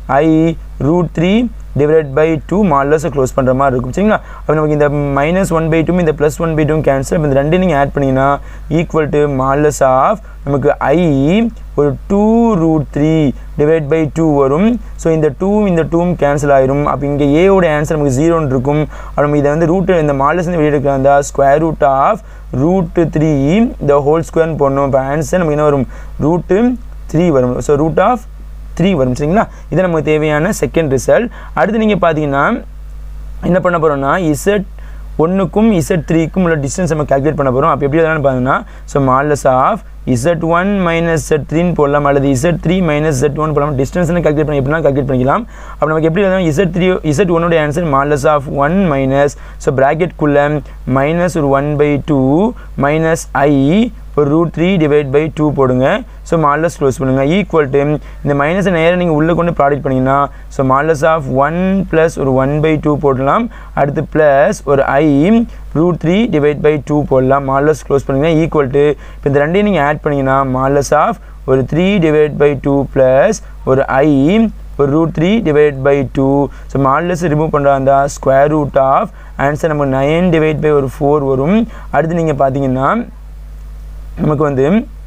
i root three divide by two மால்லஸை க்ளோஸ் பண்ணுற மாதிரி இருக்கும் சரிங்களா அப்போ நமக்கு இந்த மைனஸ் ஒன் பை டூ இந்த plus one by two cancel இப்போ இந்த ரெண்டு நீங்கள் ஆட் பண்ணிங்கன்னா ஈக்குவல் டு மால்லஸ் ஆஃப் நமக்கு ஐ ஒரு two root three divide by two வரும் ஸோ இந்த டூ இந்த டூவும் கேன்சல் ஆயிரும் அப்போ இங்கே ஏவோட ஆன்சர் நமக்கு ஜீரோன்னு இருக்கும் அப்போ நம்ம இதை வந்து ரூட் இந்த மாலஸ் வந்து வெளியே எடுக்கலாம் அந்த square root of root three இந்த ஹோல் ஸ்கொயர்னு போடணும் இப்போ ஆன்சர் நமக்கு என்ன வரும் ரூட்டு த்ரீ வரும் ஸோ ரூட் ஆஃப் த்ரீ வரும் சரிங்களா இது நமக்கு தேவையான செகண்ட் ரிசல்ட் அடுத்து நீங்கள் பார்த்தீங்கன்னா என்ன பண்ண போகிறோம்னா இசட் ஒன்றுக்கும் இசட் த்ரீக்கும் உள்ள டிஸ்டன்ஸ் நம்ம கால்குலேட் பண்ண போகிறோம் அப்போ எப்படி எதாவது பார்த்தீங்கன்னா so modulus of z one minus z த்ரீன்னு போடலாம் அல்லது z three minus z one போடலாம் டிஸ்டன்ஸ்னு கால்குலேட் பண்ணி எப்படினா கால்குலேட் பண்ணிக்கலாம் அப்போ நமக்கு எப்படி எழுதலாம் இசட் த்ரீ இசட் ஒன்னோட answer modulus of one minus so ப்ராக்கெட்குள்ளே மைனஸ் ஒரு one by two minus i ஒரு root three divide by two போடுங்க ஸோ மால்லஸ் க்ளோஸ் பண்ணுங்கள் ஈக்குவல் டு இந்த மைனஸை நேராக நீங்கள் உள்ளே கொண்டு ப்ராடக்ட் பண்ணிங்கன்னா so modulus of one plus ஒரு ஒன் பை டூ போடலாம் அடுத்து ப்ளஸ் ஒரு i root three divide by two போடலாம் மால்லஸ் க்ளோஸ் பண்ணிங்கன்னா ஈக்குவல் டு இப்போ இந்த ரெண்டையும் நீங்கள் ஆட் பண்ணிங்கன்னா மால்லஸ் ஆஃப் ஒரு three divide by two plus ஒரு ஐ ஒரு root three divide by two so modulus remove பண்ணுறாந்தா ஸ்கொயர் ரூட் ஆஃப் ஆன்சர் நமக்கு நைன் டிவைட் பை ஒரு ஃபோர் வரும் அடுத்து நீங்கள் பார்த்தீங்கன்னா நமக்கு வந்து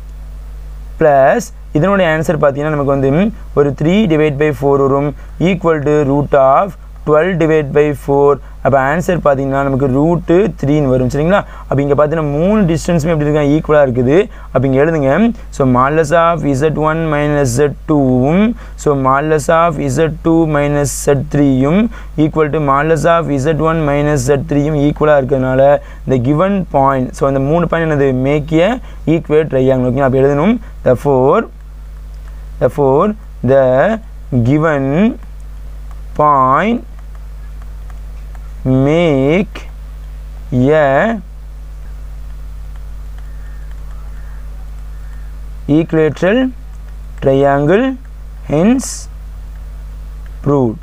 ப்ளஸ் இதனுடைய ஆன்சர் பார்த்தீங்கன்னா நமக்கு வந்து ஒரு த்ரீ டிவைட் பை ஃபோர் வரும் equal to root of twelve divide by four அப்போ ஆன்சர் பார்த்தீங்கன்னா நமக்கு ரூட்டு த்ரீன்னு வரும் சரிங்களா அப்போ இங்கே பார்த்தீங்கன்னா மூணு டிஸ்டன்ஸுமே எப்படி இருக்கா ஈக்குவலாக இருக்குது அப்போ இங்கே எழுதுங்க so modulus of z one minus z டூவும் so modulus of z two minus z த்ரீயும் equal to modulus of z one minus z த்ரீயும் ஈக்குவலாக இருக்கிறதுனால இந்த கிவன் பாயிண்ட் ஸோ அந்த மூணு பாயிண்ட் என்னது make a equilateral triangle okay அப்போ எழுதணும் therefore therefore the given point make a equilateral triangle hence proved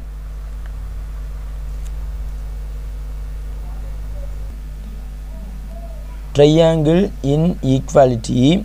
triangle inequality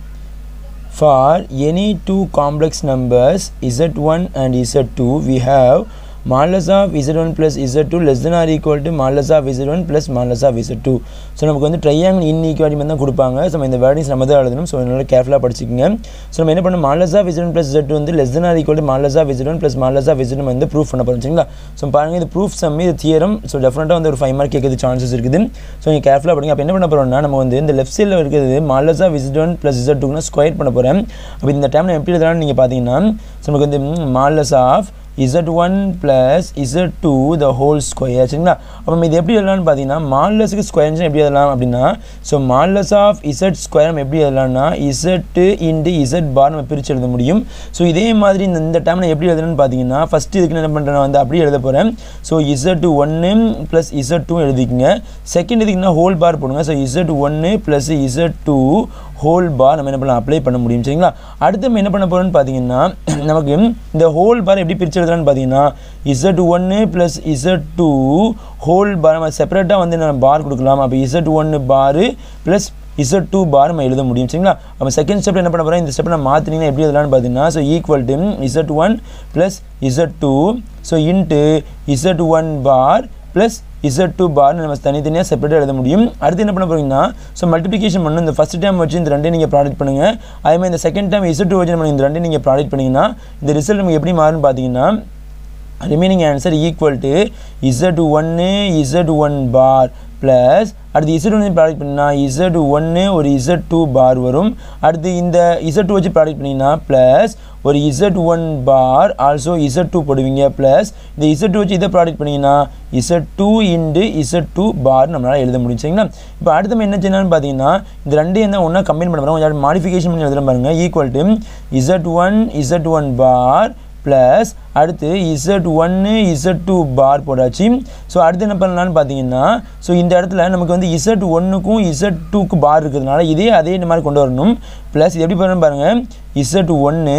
for any two complex numbers z1 and z2 we have modulus of z one plus z two less than or equal to modulus of z one plus modulus of z two so நமக்கு வந்து triangle இன் equality தான் கொடுப்பாங்க so நம்ம இந்த wordings நம்ம தான் எழுதணும் so நல்லா கேர்ஃபுல்லாக படிச்சிக்கங்க ஸோ நம்ம என்ன பண்ணணும் modulus of z one plus z வந்து less than or equal to modulus of z one plus modulus of z வந்து ப்ரூஃப் பண்ண போகிறோம் சரிங்களா ஸோ பாருங்கள் இது ப்ரூஃப் சம் இது தியரம் ஸோ டெஃபினட்டாக வந்து ஒரு ஃபைவ் மார்க் கேட்குறது சான்சஸ் இருக்குது ஸோ நீங்கள் கேர்ஃபுல்லாக படிங்க அப்போ என்ன பண்ண போகிறோம்னா நம்ம வந்து இந்த லெஃப்ட் சைடில் இருக்கிறது modulus of z one plus z டூனா ஸ்கொயர் பண்ண போகிறேன் அப்போ இந்த டைம் நான் எப்படி எழுதலாம்னு நீங்கள் பார்த்தீங்கன்னா ஸோ நமக்கு வந்து modulus of z1 plus z2 the whole square சரிங்களா அப்போ நம்ம இது எப்படி எழுதலாம்னு பார்த்தீங்கன்னா மால்லஸுக்கு ஸ்கொயர்ஸ் எப்படி எழுதலாம் அப்படின்னா so modulus of z square நம்ம எப்படி எழுதலாம்னா இசட்டு இன்டு இசட் பார் நம்ம பிரித்து எழுத முடியும் ஸோ இதே மாதிரி இந்த இந்த டைம் நான் எப்படி எழுதணும்னு பார்த்தீங்கன்னா ஃபஸ்ட்டு இதுக்கு என்ன பண்ணுறேன் வந்து அப்படியே எழுத போகிறேன் ஸோ இசட் ஒன்று ப்ளஸ் இசட் டூ எழுதிக்கங்க செகண்ட் இதுக்குன்னா ஹோல் பார் போடுங்க ஸோ இசட் ஒன்று plus z two whole bar நம்ம என்ன பண்ணலாம் அப்ளை பண்ண முடியும் சரிங்களா அடுத்து நம்ம என்ன பண்ண போகிறோம்னு பார்த்தீங்கன்னா நமக்கு இந்த ஹோல் பார் எப்படி பிரித்து எழுதுறான்னு பார்த்தீங்கன்னா இசட் ஒன்று plus z two whole bar நம்ம செப்பரேட்டாக வந்து நம்ம பார் கொடுக்கலாம் அப்போ இசட் ஒன்று பாரு ப்ளஸ் இசட் டூ பார் நம்ம எழுத முடியும் சரிங்களா அப்போ செகண்ட் ஸ்டெப்பில் என்ன பண்ண போகிறோம் இந்த ஸ்டெப்பை நான் மாற்றினீங்கன்னா எப்படி எழுதலாம்னு பார்த்தீங்கன்னா so equal to z one plus z two so into z one bar plus z two bar நம்ம தனித்தனியாக செப்பரேட்டாக எழுத முடியும் அடுத்து என்ன பண்ண போகிறீங்கன்னா ஸோ மல்டிப்ளிகேஷன் பண்ணணும் இந்த ஃபஸ்ட் டைம் வச்சு இந்த ரெண்டையும் நீங்கள் ப்ராடக்ட் பண்ணுங்கள் அதே மாதிரி இந்த செகண்ட் டைம் இசட் டூ வச்சு நம்ம இந்த ரெண்டையும் நீங்கள் ப்ராடக்ட் பண்ணிங்கன்னா இந்த ரிசல்ட் நமக்கு எப்படி மாறும்னு பார்த்தீங்கன்னா remaining answer equal to z ஒன்று இசட் ஒன் பார் ப்ளஸ் அடுத்து இசட் ஒன்று ப்ராடக்ட் பண்ணினா இசட் ஒன்று ஒரு இசட் டூ பார் வரும் அடுத்து இந்த இசட் டூ வச்சு ப்ராடக்ட் பண்ணிங்கன்னா ப்ளஸ் ஒரு z one bar also z two போடுவீங்க ப்ளஸ் இந்த இசட் டூ வச்சு இதை ப்ராடக்ட் பண்ணிங்கன்னா z two into z two bar நம்மளால் எழுத முடியும் சரிங்களா இப்போ அடுத்து நம்ம என்ன செய்யலாம்னு பார்த்தீங்கன்னா இந்த ரெண்டையும் என்ன ஒன்றா கம்பைன் பண்ண போகிறோம் கொஞ்சம் மாடிஃபிகேஷன் பண்ணி எழுதுற பாருங்க equal to z one z one bar plus அடுத்து இசட் ஒன்று இசட் டூ பார் போடாச்சு ஸோ அடுத்து என்ன பண்ணலான்னு பார்த்தீங்கன்னா ஸோ இந்த இடத்துல நமக்கு வந்து இசட் ஒன்றுக்கும் இசட் டூக்கு பார் இருக்கிறதுனால இதே அதே இந்த மாதிரி கொண்டு வரணும் ப்ளஸ் இது எப்படி பண்ணணும் பாருங்கள் இசட் ஒன்று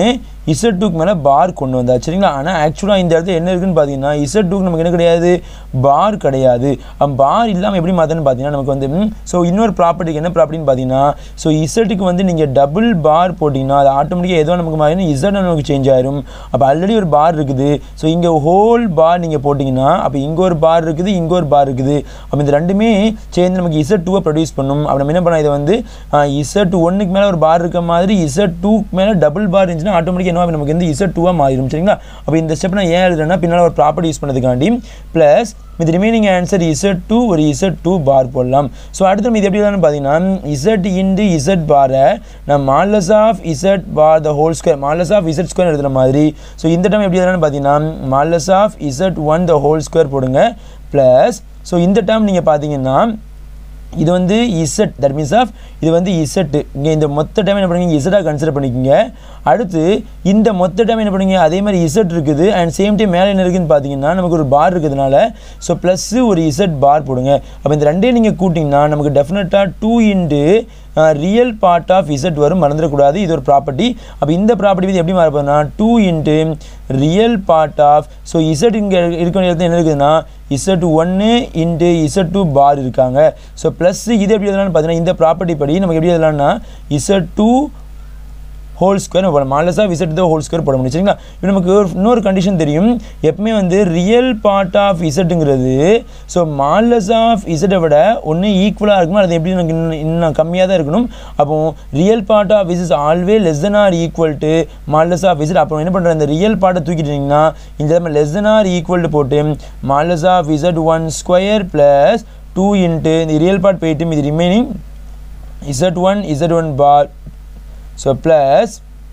இசட் டூக்கு மேலே பார் கொண்டு வந்தார் சரிங்களா ஆனால் ஆக்சுவலாக இந்த இடத்துல என்ன இருக்குன்னு பார்த்தீங்கன்னா இசட் டூக்கு நமக்கு என்ன கிடையாது பார் கிடையாது பார் இல்லாமல் எப்படி மாற்றணும்னு பார்த்தீங்கன்னா நமக்கு வந்து ஸோ இன்னொரு ப்ராப்பர்ட்டிக்கு என்ன ப்ராப்பர்ட்டின்னு பார்த்தீங்கன்னா ஸோ இசட்டுக்கு வந்து நீங்கள் டபுள் பார் போட்டிங்கன்னா அது ஆட்டோமேட்டிக்காக ஏதோ நமக்கு மாதிரி இசட் நமக்கு சேஞ்ச் ஆயிரும் அப்போ ஆல்ரெடி ஒரு பார் இருக்குது ஸோ இங்கே ஹோல் பார் நீங்கள் போட்டிங்கன்னா அப்போ இங்கே ஒரு பார் இருக்குது இங்கே ஒரு பார் இருக்குது அப்போ இந்த ரெண்டுமே சேர்ந்து நமக்கு இசட் டூவை ப்ரொடியூஸ் பண்ணும் அப்போ நம்ம என்ன பண்ணலாம் இதை வந்து இசட் ஒன்றுக்கு மேலே ஒரு பார் இருக்க மாதிரி இசட் டூக்கு மேலே டபுள் பார் இருந்துச்சுன்னா ஆட்டோமேட்டிக்காக என்ன நமக்கு வந்து இசட் டூவாக மாறிடும் சரிங்களா அப்போ இந்த ஸ்டெப் நான் ஏன் எழுதுறேன்னா பின்னால் ஒரு ப்ராப்பர்ட்டி யூஸ் பண்ணதுக்காண்டி ப்ளஸ் இது ரிமைனிங் ஆன்சர் இசட் டூ ஒரு இசட் டூ பார் போடலாம் ஸோ அடுத்து நம்ம இது எப்படி எழுதலாம்னு பார்த்தீங்கன்னா இசட் இன்டு இசட் பாரை நான் modulus of z bar the whole square modulus of z square எழுதுற மாதிரி ஸோ இந்த டைம் எப்படி எழுதலாம்னு பார்த்தீங்கன்னா modulus of z one the whole square போடுங்க ப்ளஸ் ஸோ இந்த டேர்ம் நீங்கள் பார்த்தீங்கன்னா இது வந்து இசட் தட் மீன்ஸ் ஆஃப் இது வந்து இசட்டு இங்கே இந்த மொத்த டைம் என்ன பண்ணுங்க இசட்டாக கன்சிடர் பண்ணிக்கோங்க அடுத்து இந்த மொத்த டைம் என்ன பண்ணுங்க அதே மாதிரி இசட் இருக்குது அண்ட் சேம் டைம் மேலே என்ன இருக்குதுன்னு பார்த்தீங்கன்னா நமக்கு ஒரு பார் இருக்கிறதுனால ஸோ ப்ளஸ்ஸு ஒரு இசட் பார் போடுங்க அப்போ இந்த ரெண்டையும் நீங்கள் கூட்டிங்கன்னா நமக்கு டெஃபினட்டாக two into real part of z வரும் மறந்துடக்கூடாது இது ஒரு ப்ராப்பர்ட்டி அப்போ இந்த ப்ராப்பர்ட்டி வந்து எப்படி மாறப்போகுதுன்னா two into real part of so z இங்கே இருக்க வேண்டிய இடத்துல என்ன இருக்குதுன்னா இசட் ஒன்று இன்ட்டு இசட் டூ பார் இருக்காங்க ஸோ ப்ளஸ் இது எப்படி எழுதலாம்னு பார்த்தீங்கன்னா இந்த ப்ராப்பர்ட்டி படி நமக்கு எப்படி எழுதலாம்னா இசட் டூ ஹோல் ஸ்கொயர் போட modulus of z the whole square போட முடியும் சரிங்களா இப்போ நமக்கு ஒரு இன்னொரு கண்டிஷன் தெரியும் எப்பவுமே வந்து ரியல் பார்ட் ஆஃப் இசட்டுங்கிறது ஸோ மாலஸ் ஆஃப் இசட்டை விட ஒன்று ஈக்குவலாக இருக்கணும் அது எப்படி எனக்கு இன்னும் இன்னும் கம்மியாக தான் இருக்கணும் அப்போ real part of is is always less than or equal to modulus of z அப்போ என்ன பண்ணுற இந்த ரியல் பார்ட்டை தூக்கிட்டீங்கன்னா இந்த இடத்துல லெஸ் தென் ஆர் ஈக்குவல் போட்டு modulus of z one square plus two into இந்த ரியல் பார்ட் போயிட்டு இது remaining z one z one bar so plus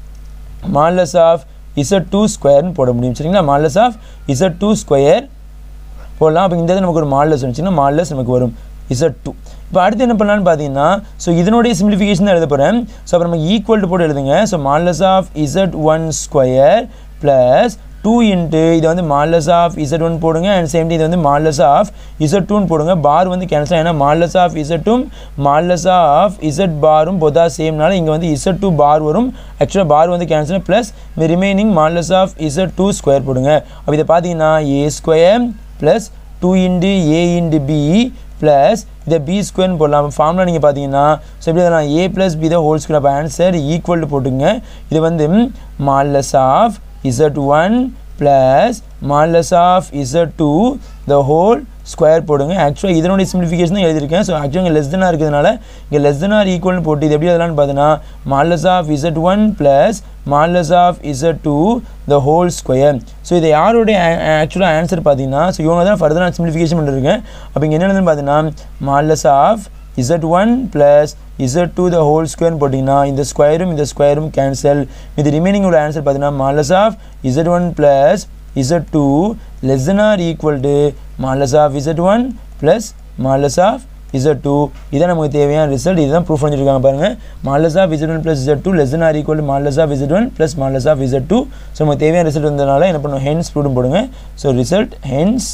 modulus of z two ஸ்கொயர்னு போட முடியும் சரிங்களா மாலஸ் ஆஃப் இசட் டூ ஸ்கொயர் போடலாம் அப்போ இந்த இடத்துல நமக்கு ஒரு மாலஸ் வந்துச்சுன்னா மாலஸ் நமக்கு வரும் இசட் டூ இப்போ அடுத்து என்ன பண்ணலான்னு பார்த்தீங்கன்னா ஸோ இதனுடைய சிம்பிளிஃபிகேஷன் தான் எழுத போகிறேன் ஸோ அப்புறம் நம்ம ஈக்குவல் போட்டு எழுதுங்க so modulus of z one square plus two into இது வந்து மாலஸ் ஆஃப் இசட் ஒன் போடுங்க அண்ட் சேம் இது வந்து மாலஸ் ஆஃப் இசட் டூன்னு போடுங்க பார் வந்து கேன்சல் ஏன்னா மாலஸ் ஆஃப் இசட்டும் மாலஸ் ஆஃப் இசட் பாரும் பொதா சேம்னால இங்கே வந்து இசட் டூ பார் வரும் ஆக்சுவலாக பார் வந்து cancel plus remaining modulus of z two square போடுங்க அப்போ இதை பார்த்தீங்கன்னா a square plus two into a into b plus இதை பி ஸ்கொயர்னு போடலாம் ஃபார்முலா நீங்கள் பார்த்தீங்கன்னா ஸோ எப்படி அதெல்லாம் ஏ ப்ளஸ் பி தான் ஹோல் ஸ்கொயர் அப்போ ஆன்சர் ஈக்குவல் போட்டுங்க இது வந்து modulus of z1 plus modulus of z2 the whole square போடுங்க ஆக்சுவலாக இதனுடைய சிம்பிளிஃபிகேஷன் தான் எழுதியிருக்கேன் ஸோ ஆக்சுவலாக இங்கே லெஸ் தெனாக இருக்கிறதுனால இங்கே லெஸ் தெனார் ஈக்குவல்னு போட்டு இது எப்படி எழுதலாம்னு பார்த்தீங்கன்னா modulus of z one plus modulus of z two the whole square so இதை யாருடைய ஆக்சுவலாக ஆன்சர் பார்த்தீங்கன்னா ஸோ இவங்க தான் ஃபர்தர் நான் சிம்பிளிஃபிகேஷன் பண்ணிருக்கேன் அப்போ இங்கே என்ன எழுதுன்னு பார்த்தீங்கன்னா modulus of z one plus z two the whole ஸ்கொயர்னு போட்டிங்கன்னா இந்த ஸ்கொயரும் இந்த ஸ்கொயரும் கேன்சல் இது ரிமைனிங் உள்ள ஆன்சர் பார்த்தீங்கன்னா modulus of z one plus z two less than or equal to modulus of z one plus modulus of z two இதான் நமக்கு தேவையான ரிசல்ட் இதுதான் ப்ரூஃப் பண்ணியிருக்காங்க பாருங்கள் modulus of z one plus z two less than or equal to modulus of z one plus modulus of z two so நமக்கு தேவையான result வந்ததுனால என்ன பண்ணுவோம் ஹென்ஸ் ப்ரூவ்டும் போடுங்க so result hence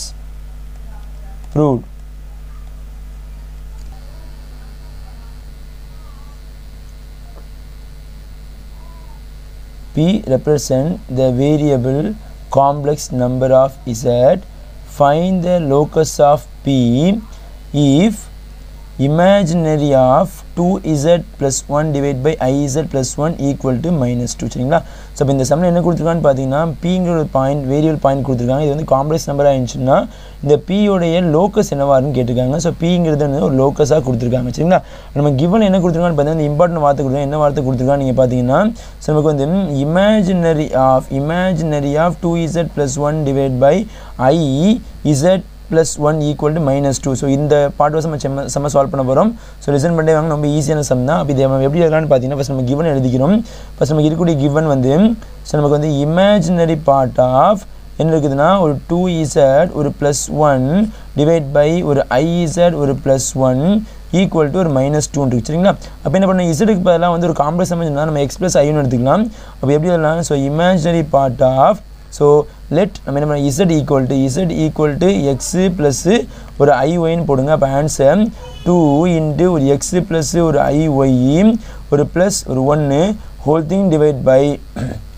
proved P represent the variable complex number of Z. Find the locus of P if imaginary of 2Z plus 1 divided by IZ plus 1 equal to minus 2 சரிங்களா so இப்போ இந்த சம்மில் என்ன கொடுத்துருக்கான்னு பார்த்தீங்கன்னா பிங்கிற ஒரு பாயிண்ட் வேரியபிள் பாயிண்ட் கொடுத்துருக்காங்க இது வந்து காம்ப்ளெக்ஸ் நம்பராக இருந்துச்சுன்னா இந்த பியோடைய லோக்கஸ் என்னவாருன்னு கேட்டிருக்காங்க ஸோ பிங்கிறது வந்து ஒரு லோக்கஸாக கொடுத்துருக்காங்க சரிங்களா நம்ம கிவன் என்ன கொடுத்துருக்கான்னு பார்த்தீங்கன்னா இம்பார்ட்டன்ட் வார்த்தை கொடுத்துருக்காங்க என்ன வார்த்தை கொடுத்துருக்காங்க நீங்கள் பார்த்தீங்கன்னா ஸோ நமக்கு வந்து imaginary of imaginary of two z plus one divide by i z plus one equal to minus two so இந்த பார்ட் வாஸ் நம்ம செம்ம செம்ம சால்வ் பண்ண போகிறோம் ஸோ லிசன் பண்ணே வாங்க ரொம்ப ஈஸியான சம் தான் அப்போ இதை நம்ம எப்படி எழுதலாம்னு பார்த்தீங்கன்னா ஃபஸ்ட் நம்ம கிவன் எழுதிக்கிறோம் ஃபஸ்ட் நமக்கு இருக்கக்கூடிய கிவன் வந்து ஸோ நமக்கு வந்து இமேஜினரி பார்ட் ஆஃப் என்ன இருக்குதுன்னா ஒரு டூ இசட் ஒரு ப்ளஸ் ஒன் டிவைட் பை ஒரு ஐ இசட் ஒரு ப்ளஸ் ஒன் ஈக்குவல் டு ஒரு மைனஸ் டூ இருக்கு சரிங்களா அப்போ என்ன பண்ண இசடுக்கு பதிலாக வந்து ஒரு காம்ப்ளெக்ஸ் அமைஞ்சுனா நம்ம எக்ஸ் ப்ளஸ் ஐன்னு எடுத்துக்கலாம் அப்போ எப்படி எழுதலாம் so imaginary part of so let நம்ம என்ன பண்ண z equal to z equal to x plus ஒரு ஐ ஒய்னு போடுங்க அப்போ ஆன்சர் டூ இன்ட்டு ஒரு எக்ஸு ப்ளஸ்ஸு ஒரு ஐ ஒய் ஒரு ப்ளஸ் ஒரு ஒன்று whole thing divide by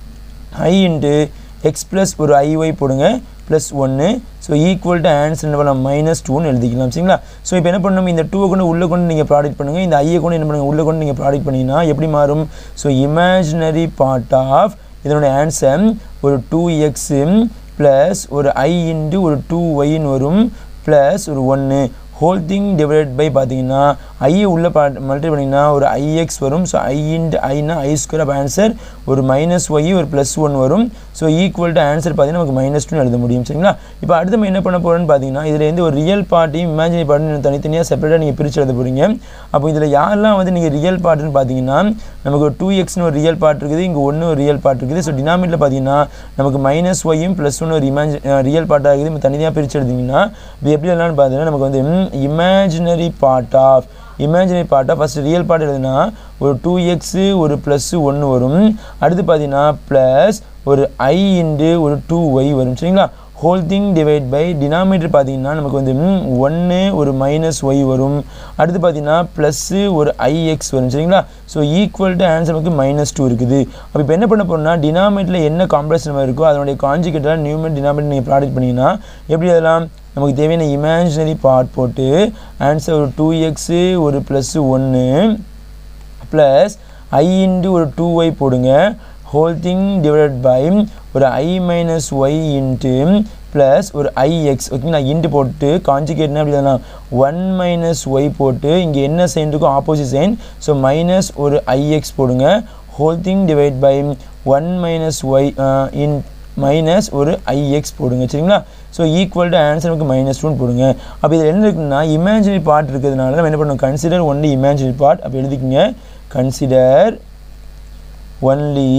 i into x plus ஒரு ஐஒய் போடுங்க ப்ளஸ் ஒன்று ஸோ ஈக்குவல் டு ஆன்சர் என்ன பண்ணலாம் மைனஸ் டூன்னு எழுதிக்கலாம் சரிங்களா ஸோ இப்போ என்ன பண்ணணும் இந்த டூவை கொண்டு உள்ளே கொண்டு நீங்கள் ப்ராடக்ட் பண்ணுங்கள் இந்த ஐயை கொண்டு என்ன பண்ணுங்கள் உள்ளே கொண்டு நீங்கள் ப்ராடக்ட் பண்ணிங்கன்னா எப்படி மாறும் ஸோ இமேஜினரி பார்ட் ஆஃப் இதனுடைய ஆன்சர் ஒரு டூ எக்ஸு ப்ளஸ் ஒரு ஐ இன்ட்டு ஒரு டூ ஒய்ன்னு வரும் ப்ளஸ் ஒரு ஒன்று ஹோல் திங் டிவைட் பை பார்த்தீங்கன்னா ஐயை உள்ளே பா மல்டி பண்ணிங்கன்னா ஒரு ஐஎக்ஸ் வரும் ஸோ ஐ இன்ட் ஐனா ஐ ஸ்கொயர் ஆஃப் ஆன்சர் ஒரு மைனஸ் ஒய் ஒரு ப்ளஸ் ஒன் வரும் ஸோ ஈக்குவல் டு ஆன்சர் பார்த்தீங்கன்னா நமக்கு மைனஸ் டூன்னு எழுத முடியும் சரிங்களா இப்போ அடுத்து நம்ம என்ன பண்ண போகிறோம்னு பார்த்தீங்கன்னா இதில் இருந்து ஒரு ரியல் பார்ட்டியும் இமேஜினரி பார்ட்டியும் தனித்தனியாக செப்பரேட்டாக நீங்கள் பிரித்து எழுத போகிறீங்க அப்போ இதில் யாரெல்லாம் வந்து நீங்கள் ரியல் பார்ட்டுன்னு பார்த்தீங்கன்னா நமக்கு ஒரு டூ எக்ஸ்னு ஒரு ரியல் பார்ட் இருக்குது இங்கே ஒன்று ஒரு ரியல் பார்ட் இருக்குது ஸோ டினாமினில் பார்த்தீங்கன்னா நமக்கு மைனஸ் ஒய்யும் ப்ளஸ் ஒன்று ஒரு இமேஜ் ரியல் பார்ட்டாக இருக்குது இப்போ தனியாக பிரித்து எழுதிங்கன்னா இப்போ எப்படி எல்லாம் பார்த்தீங்கன்னா நமக்கு வந்து இமேஜினரி பார்ட் ஆஃப் இமேஜினரி பார்ட்டாக ஃபஸ்ட்டு ரியல் பார்ட் எழுதுனா ஒரு டூ எக்ஸு ஒரு ப்ளஸ்ஸு ஒன்று வரும் அடுத்து பார்த்தீங்கன்னா ப்ளஸ் ஒரு ஐ இன்டு ஒரு டூ ஒய் வரும் சரிங்களா whole thing divide by denominator பார்த்தீங்கன்னா நமக்கு வந்து ஒன்று ஒரு மைனஸ் ஒய் வரும் அடுத்து பார்த்தீங்கன்னா ப்ளஸ்ஸு ஒரு ஐஎக்ஸ் வரும் சரிங்களா ஸோ ஈக்குவல் டு ஆன்சர் நமக்கு மைனஸ் டூ இருக்குது அப்போ இப்போ என்ன பண்ண போகிறோம்னா டினாமினேட்டில் என்ன காம்ப்ளெக்ஸ் நம்பர் இருக்கோ அதனுடைய காஞ்சிகேட்டாக நியூமெட் டினாமினேட் நீங்கள் ப்ராடக்ட் பண்ணிங்கன்னா எப்படி அதெல்லாம் நமக்கு தேவையான இமேஜினரி பார்ட் போட்டு ஆன்சர் ஒரு டூ எக்ஸு ஒரு ப்ளஸ்ஸு ஒன்று ப்ளஸ் ஐ இன்ட்டு ஒரு டூ ஒய் போடுங்க ஹோல் திங் டிவைடட் பை ஒரு i minus y into plus ஒரு ஐஎக்ஸ் ஓகேங்களா இன்ட்டு போட்டு காஞ்சிகேட்னா அப்படி தானே ஒன் மைனஸ் ஒய் போட்டு இங்கே என்ன சைன் இருக்கோ ஆப்போசிட் சைன் ஸோ மைனஸ் ஒரு ஐஎக்ஸ் போடுங்க whole thing divide by one minus y in minus ஒரு ஐஎக்ஸ் போடுங்க சரிங்களா ஸோ ஈக்குவல் டு ஆன்சர் நமக்கு மைனஸ் டூன்னு போடுங்க அப்போ இதில் என்ன இருக்குன்னா இமேஜினரி பார்ட் இருக்கிறதுனால நம்ம என்ன பண்ணணும் கன்சிடர் ஒன்லி இமேஜினரி பார்ட் அப்போ எழுதிக்கங்க consider only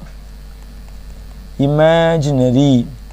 imaginary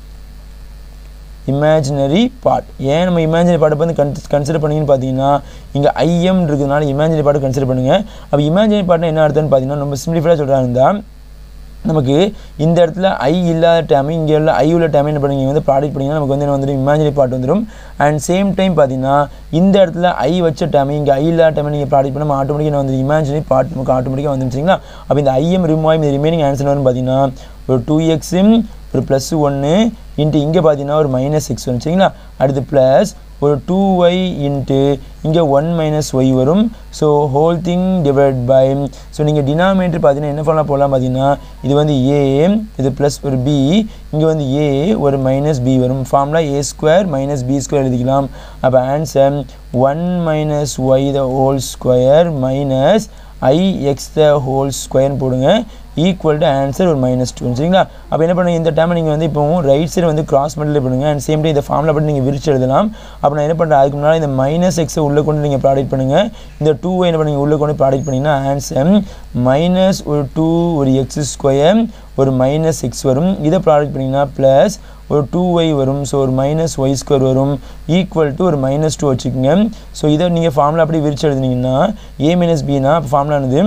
imaginary part ஏன் நம்ம இமேஜினரி பார்ட்டை வந்து கன் கன்சிடர் பண்ணிங்கன்னு பார்த்தீங்கன்னா இங்கே ஐஎம் இருக்கிறதுனால இமேஜினரி பார்ட்டை கன்சிடர் பண்ணுங்கள் அப்போ இமேஜினரி பார்ட்னா என்ன அர்த்தம்னு பார்த்தீங்கன்னா நம்ம சிம்பிளிஃபைடாக சொல்கிறாங்க இருந்தால் நமக்கு இந்த இடத்துல ஐ இல்லாத டைம் இங்கே உள்ள ஐ உள்ள டைம் என்ன பண்ணுங்க வந்து ப்ராடக்ட் பண்ணிங்கன்னா நமக்கு வந்து என்ன வந்துடும் இமேஜினரி பார்ட் வந்துடும் அண்ட் சேம் டைம் பார்த்தீங்கன்னா இந்த இடத்துல ஐ வச்ச டைம் இங்கே ஐ இல்லாத டைம் நீங்கள் ப்ராடக்ட் பண்ணால் ஆட்டோமேட்டிக்காக வந்து இமேஜினரி பார்ட் நமக்கு ஆட்டோமேட்டிக்காக வந்துருச்சிங்களா அப்போ இந்த ஐஎம் ரிமூவ் ஆகி இந்த ரிமைனிங் ஆன்சர் வரும் பார்த்தீங்கன்னா ஒரு டூ எக்ஸும் ஒரு ப்ளஸ் ஒன்று இன்ட்டு இங்கே பார்த்தீங்கன்னா ஒரு மைனஸ் சிக்ஸ் வரும் சரிங்களா அடுத்து ப்ளஸ் ஒரு டூ ஒய் இன்ட்டு இங்கே ஒன் மைனஸ் ஒய் வரும் so whole thing divide by so நீங்கள் டினாமினேட்டர் பார்த்தீங்கன்னா என்ன பண்ணலாம் போகலாம் பார்த்தீங்கன்னா இது வந்து ஏ இது ப்ளஸ் ஒரு பி இங்கே வந்து ஏ ஒரு மைனஸ் பி வரும் formula a square minus b square எழுதிக்கலாம் அப்போ answer one minus y the whole square minus i x the whole ஸ்கொயர்னு போடுங்க ஈக்குவல் டு ஆன்சர் ஒரு மைனஸ் டூ சரிங்களா அப்போ என்ன பண்ணுங்க இந்த டைம் நீங்கள் வந்து இப்போ ரைட் சைடு வந்து கிராஸ் மல்டிப்ளை பண்ணுங்கள் அண்ட் சேம் டைம் இந்த ஃபார்மில் படி நீங்கள் விரிச்சு எழுதலாம் அப்போ நான் என்ன பண்ணுறேன் அதுக்கு முன்னாடி இந்த மைனஸ் எக்ஸை உள்ளே கொண்டு நீங்கள் ப்ராடக்ட் பண்ணுங்கள் இந்த டூ என்ன பண்ணுங்க உள்ளே கொண்டு ப்ராடக்ட் பண்ணிங்கன்னா ஆன்சர் மைனஸ் ஒரு டூ ஒரு எக்ஸ் ஸ்கொயர் ஒரு மைனஸ் எக்ஸ் வரும் இதை ப்ராடக்ட் பண்ணிங்கன்னா ப்ளஸ் ஒரு டூ ஒய் வரும் ஸோ ஒரு மைனஸ் ஒய் ஸ்கொயர் வரும் ஈக்குவல் டு ஒரு மைனஸ் டூ வச்சுக்கோங்க ஸோ இதை நீங்கள் ஃபார்முலா அப்படி விரிச்சு எழுதுனீங்கன்னா ஏ மைனஸ் பினா இப்போ ஃபார்முலானது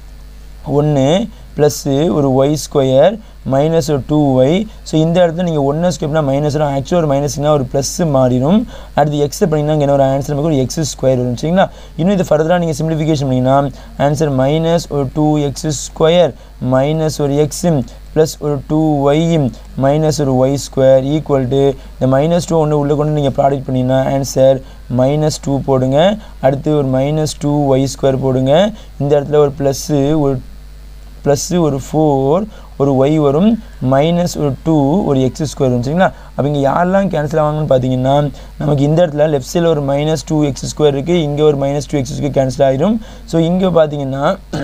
ஒன்று ப்ளஸ்ஸு ஒரு ஒய் ஸ்கொயர் மைனஸ் ஒரு டூ ஒய் ஸோ இந்த இடத்துல நீங்கள் ஒன்று ஸ்கொயர்னா மைனஸ் வரும் ஆக்சுவலாக ஒரு மைனஸ்னா ஒரு ப்ளஸ்ஸு மாறிடும் அடுத்து எக்ஸ் பண்ணிங்கன்னா இங்கே என்ன ஒரு ஆன்சர் நமக்கு ஒரு எக்ஸ் ஸ்கொயர் வரும் சரிங்களா இன்னும் இது ஃபர்தராக நீங்கள் சிம்பிளிஃபிகேஷன் பண்ணிங்கன்னா ஆன்சர் மைனஸ் ஒரு டூ எக்ஸ் ஸ்கொயர் மைனஸ் ஒரு எக்ஸு ப்ளஸ் ஒரு டூ ஒய் மைனஸ் ஒரு ஒய் ஸ்கொயர் ஈக்குவல் டு இந்த மைனஸ் டூ ஒன்று உள்ளே கொண்டு நீங்கள் ப்ராடக்ட் பண்ணிங்கன்னா ஆன்சர் மைனஸ் டூ போடுங்க அடுத்து ஒரு மைனஸ் டூ ஒய் ஸ்கொயர் போடுங்க இந்த இடத்துல ஒரு ப்ளஸ்ஸு ஒரு ப்ளஸ்ஸு ஒரு ஃபோர் ஒரு ஒய் வரும் மைனஸ் ஒரு டூ ஒரு எக்ஸ் ஸ்கொயர் வரும் சரிங்களா அப்போ இங்கே யாரெல்லாம் கேன்சல் ஆவாங்கன்னு பார்த்தீங்கன்னா நமக்கு இந்த இடத்துல லெஃப்ட் சைடில் ஒரு மைனஸ் டூ எக்ஸ் ஸ்கொயர் இருக்குது இங்கே ஒரு minus two x square cancel ஆகிடும் ஸோ இங்கே பார்த்தீங்கன்னா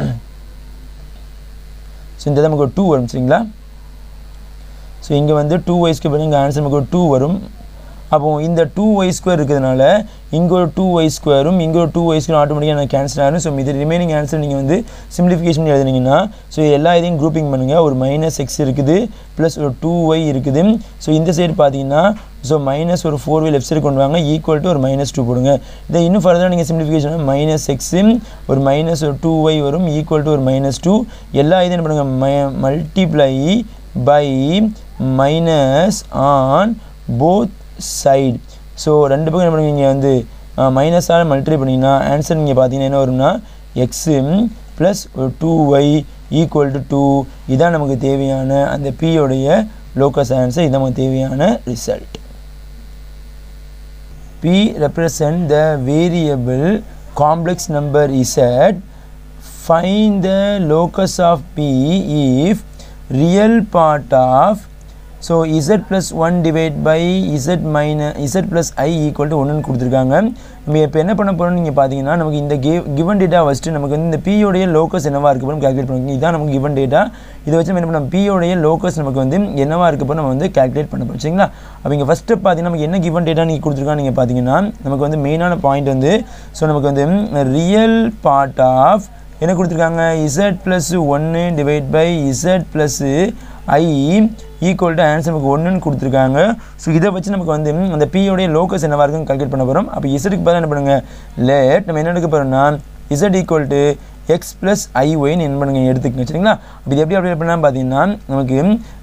ஸோ இந்த நமக்கு ஒரு டூ வரும் சரிங்களா ஸோ இங்கே வந்து டூ ஒய்ஸ்க்கு பண்ணி இங்கே ஆன்சர் நமக்கு ஒரு டூ வரும் அப்போது இந்த டூ ஒய் ஸ்கொயர் இருக்கிறதுனால இங்கே ஒரு டூ ஒய் ஸ்கொயரும் இங்கே ஒரு டூ ஒய் ஸ்கொயர் ஆட்டோமேட்டிக்காக எனக்கு கேன்சல் ஆகும் ஸோ இது ரிமைனிங் ஆன்சர் நீங்கள் வந்து சிம்பிளிஃபிகேஷன் எழுதுனீங்கன்னா ஸோ எல்லா இதையும் குரூப்பிங் பண்ணுங்கள் ஒரு மைனஸ் எக்ஸ் இருக்குது ப்ளஸ் ஒரு டூ ஒய் இருக்குது ஸோ இந்த சைடு பார்த்தீங்கன்னா ஸோ மைனஸ் ஒரு ஃபோர் வே லெஃப்ட் சைடு கொண்டு வாங்க ஈக்குவல் டு ஒரு மைனஸ் டூ போடுங்க இதை இன்னும் ஃபர்தராக நீங்கள் சிம்பிளிஃபிகேஷன் மைனஸ் எக்ஸு ஒரு மைனஸ் ஒரு டூ ஒய் வரும் ஈக்குவல் டு ஒரு மைனஸ் டூ எல்லா இதையும் என்ன பண்ணுங்கள் மை multiply by minus on both side so ரெண்டு பக்கம் என்ன பண்ணுவீங்க வந்து மைனஸால் மல்டிப்ளை பண்ணிங்கன்னா ஆன்சர் நீங்கள் பார்த்தீங்கன்னா என்ன வரும்னா எக்ஸு ப்ளஸ் ஒரு two y equal to two இதான் நமக்கு தேவையான அந்த பியோடைய லோக்கஸ் ஆன்சர் இது நமக்கு தேவையான result P represent the variable complex number Z. Find the locus of P if real part of so Z plus 1 divided by Z minus Z plus I equal to 1 கொடுத்துருக்காங்க நம்ம இப்போ என்ன பண்ண போகிறோம்னு நீங்கள் பார்த்தீங்கன்னா நமக்கு இந்த கிவ் கிவன் டேட்டா வச்சுட்டு நமக்கு வந்து இந்த பியோடைய லோக்கஸ் என்னவா இருக்கு போகிறோம் கேல்குலேட் பண்ணுவோம் இதான் நமக்கு கிவன் டேட்டா இதை வச்சு நம்ம என்ன பண்ணோம் பியோடைய லோக்கஸ் நமக்கு வந்து என்னவா இருக்கு போகிறோம் நம்ம வந்து கேல்குலேட் பண்ண போகிறோம் சரிங்களா அப்போ இங்கே ஃபஸ்ட்டு பார்த்தீங்கன்னா நமக்கு என்ன கிவன் டேட்டா நீங்கள் கொடுத்துருக்காங்க நீங்கள் பார்த்தீங்கன்னா நமக்கு வந்து மெயினான பாயிண்ட் வந்து ஸோ நமக்கு வந்து ரியல் பார்ட் ஆஃப் என்ன கொடுத்துருக்காங்க இசட் ப்ளஸ் ஒன்று divide by z plus i equal to answer நமக்கு ஒன்றுன்னு கொடுத்துருக்காங்க ஸோ இதை வச்சு நமக்கு வந்து அந்த பியோடைய லோக்கஸ் என்னவா இருக்குன்னு கால்குலேட் பண்ண போகிறோம் அப்போ இசட்டுக்கு பதிலாக என்ன பண்ணுங்க லேட் நம்ம என்ன எடுக்க போகிறோம்னா z equal to x plus ஐஒய்னு என்ன பண்ணுங்க எடுத்துக்கங்க சரிங்களா அப்போ இது எப்படி அப்படி பண்ணலாம் பார்த்தீங்கன்னா நமக்கு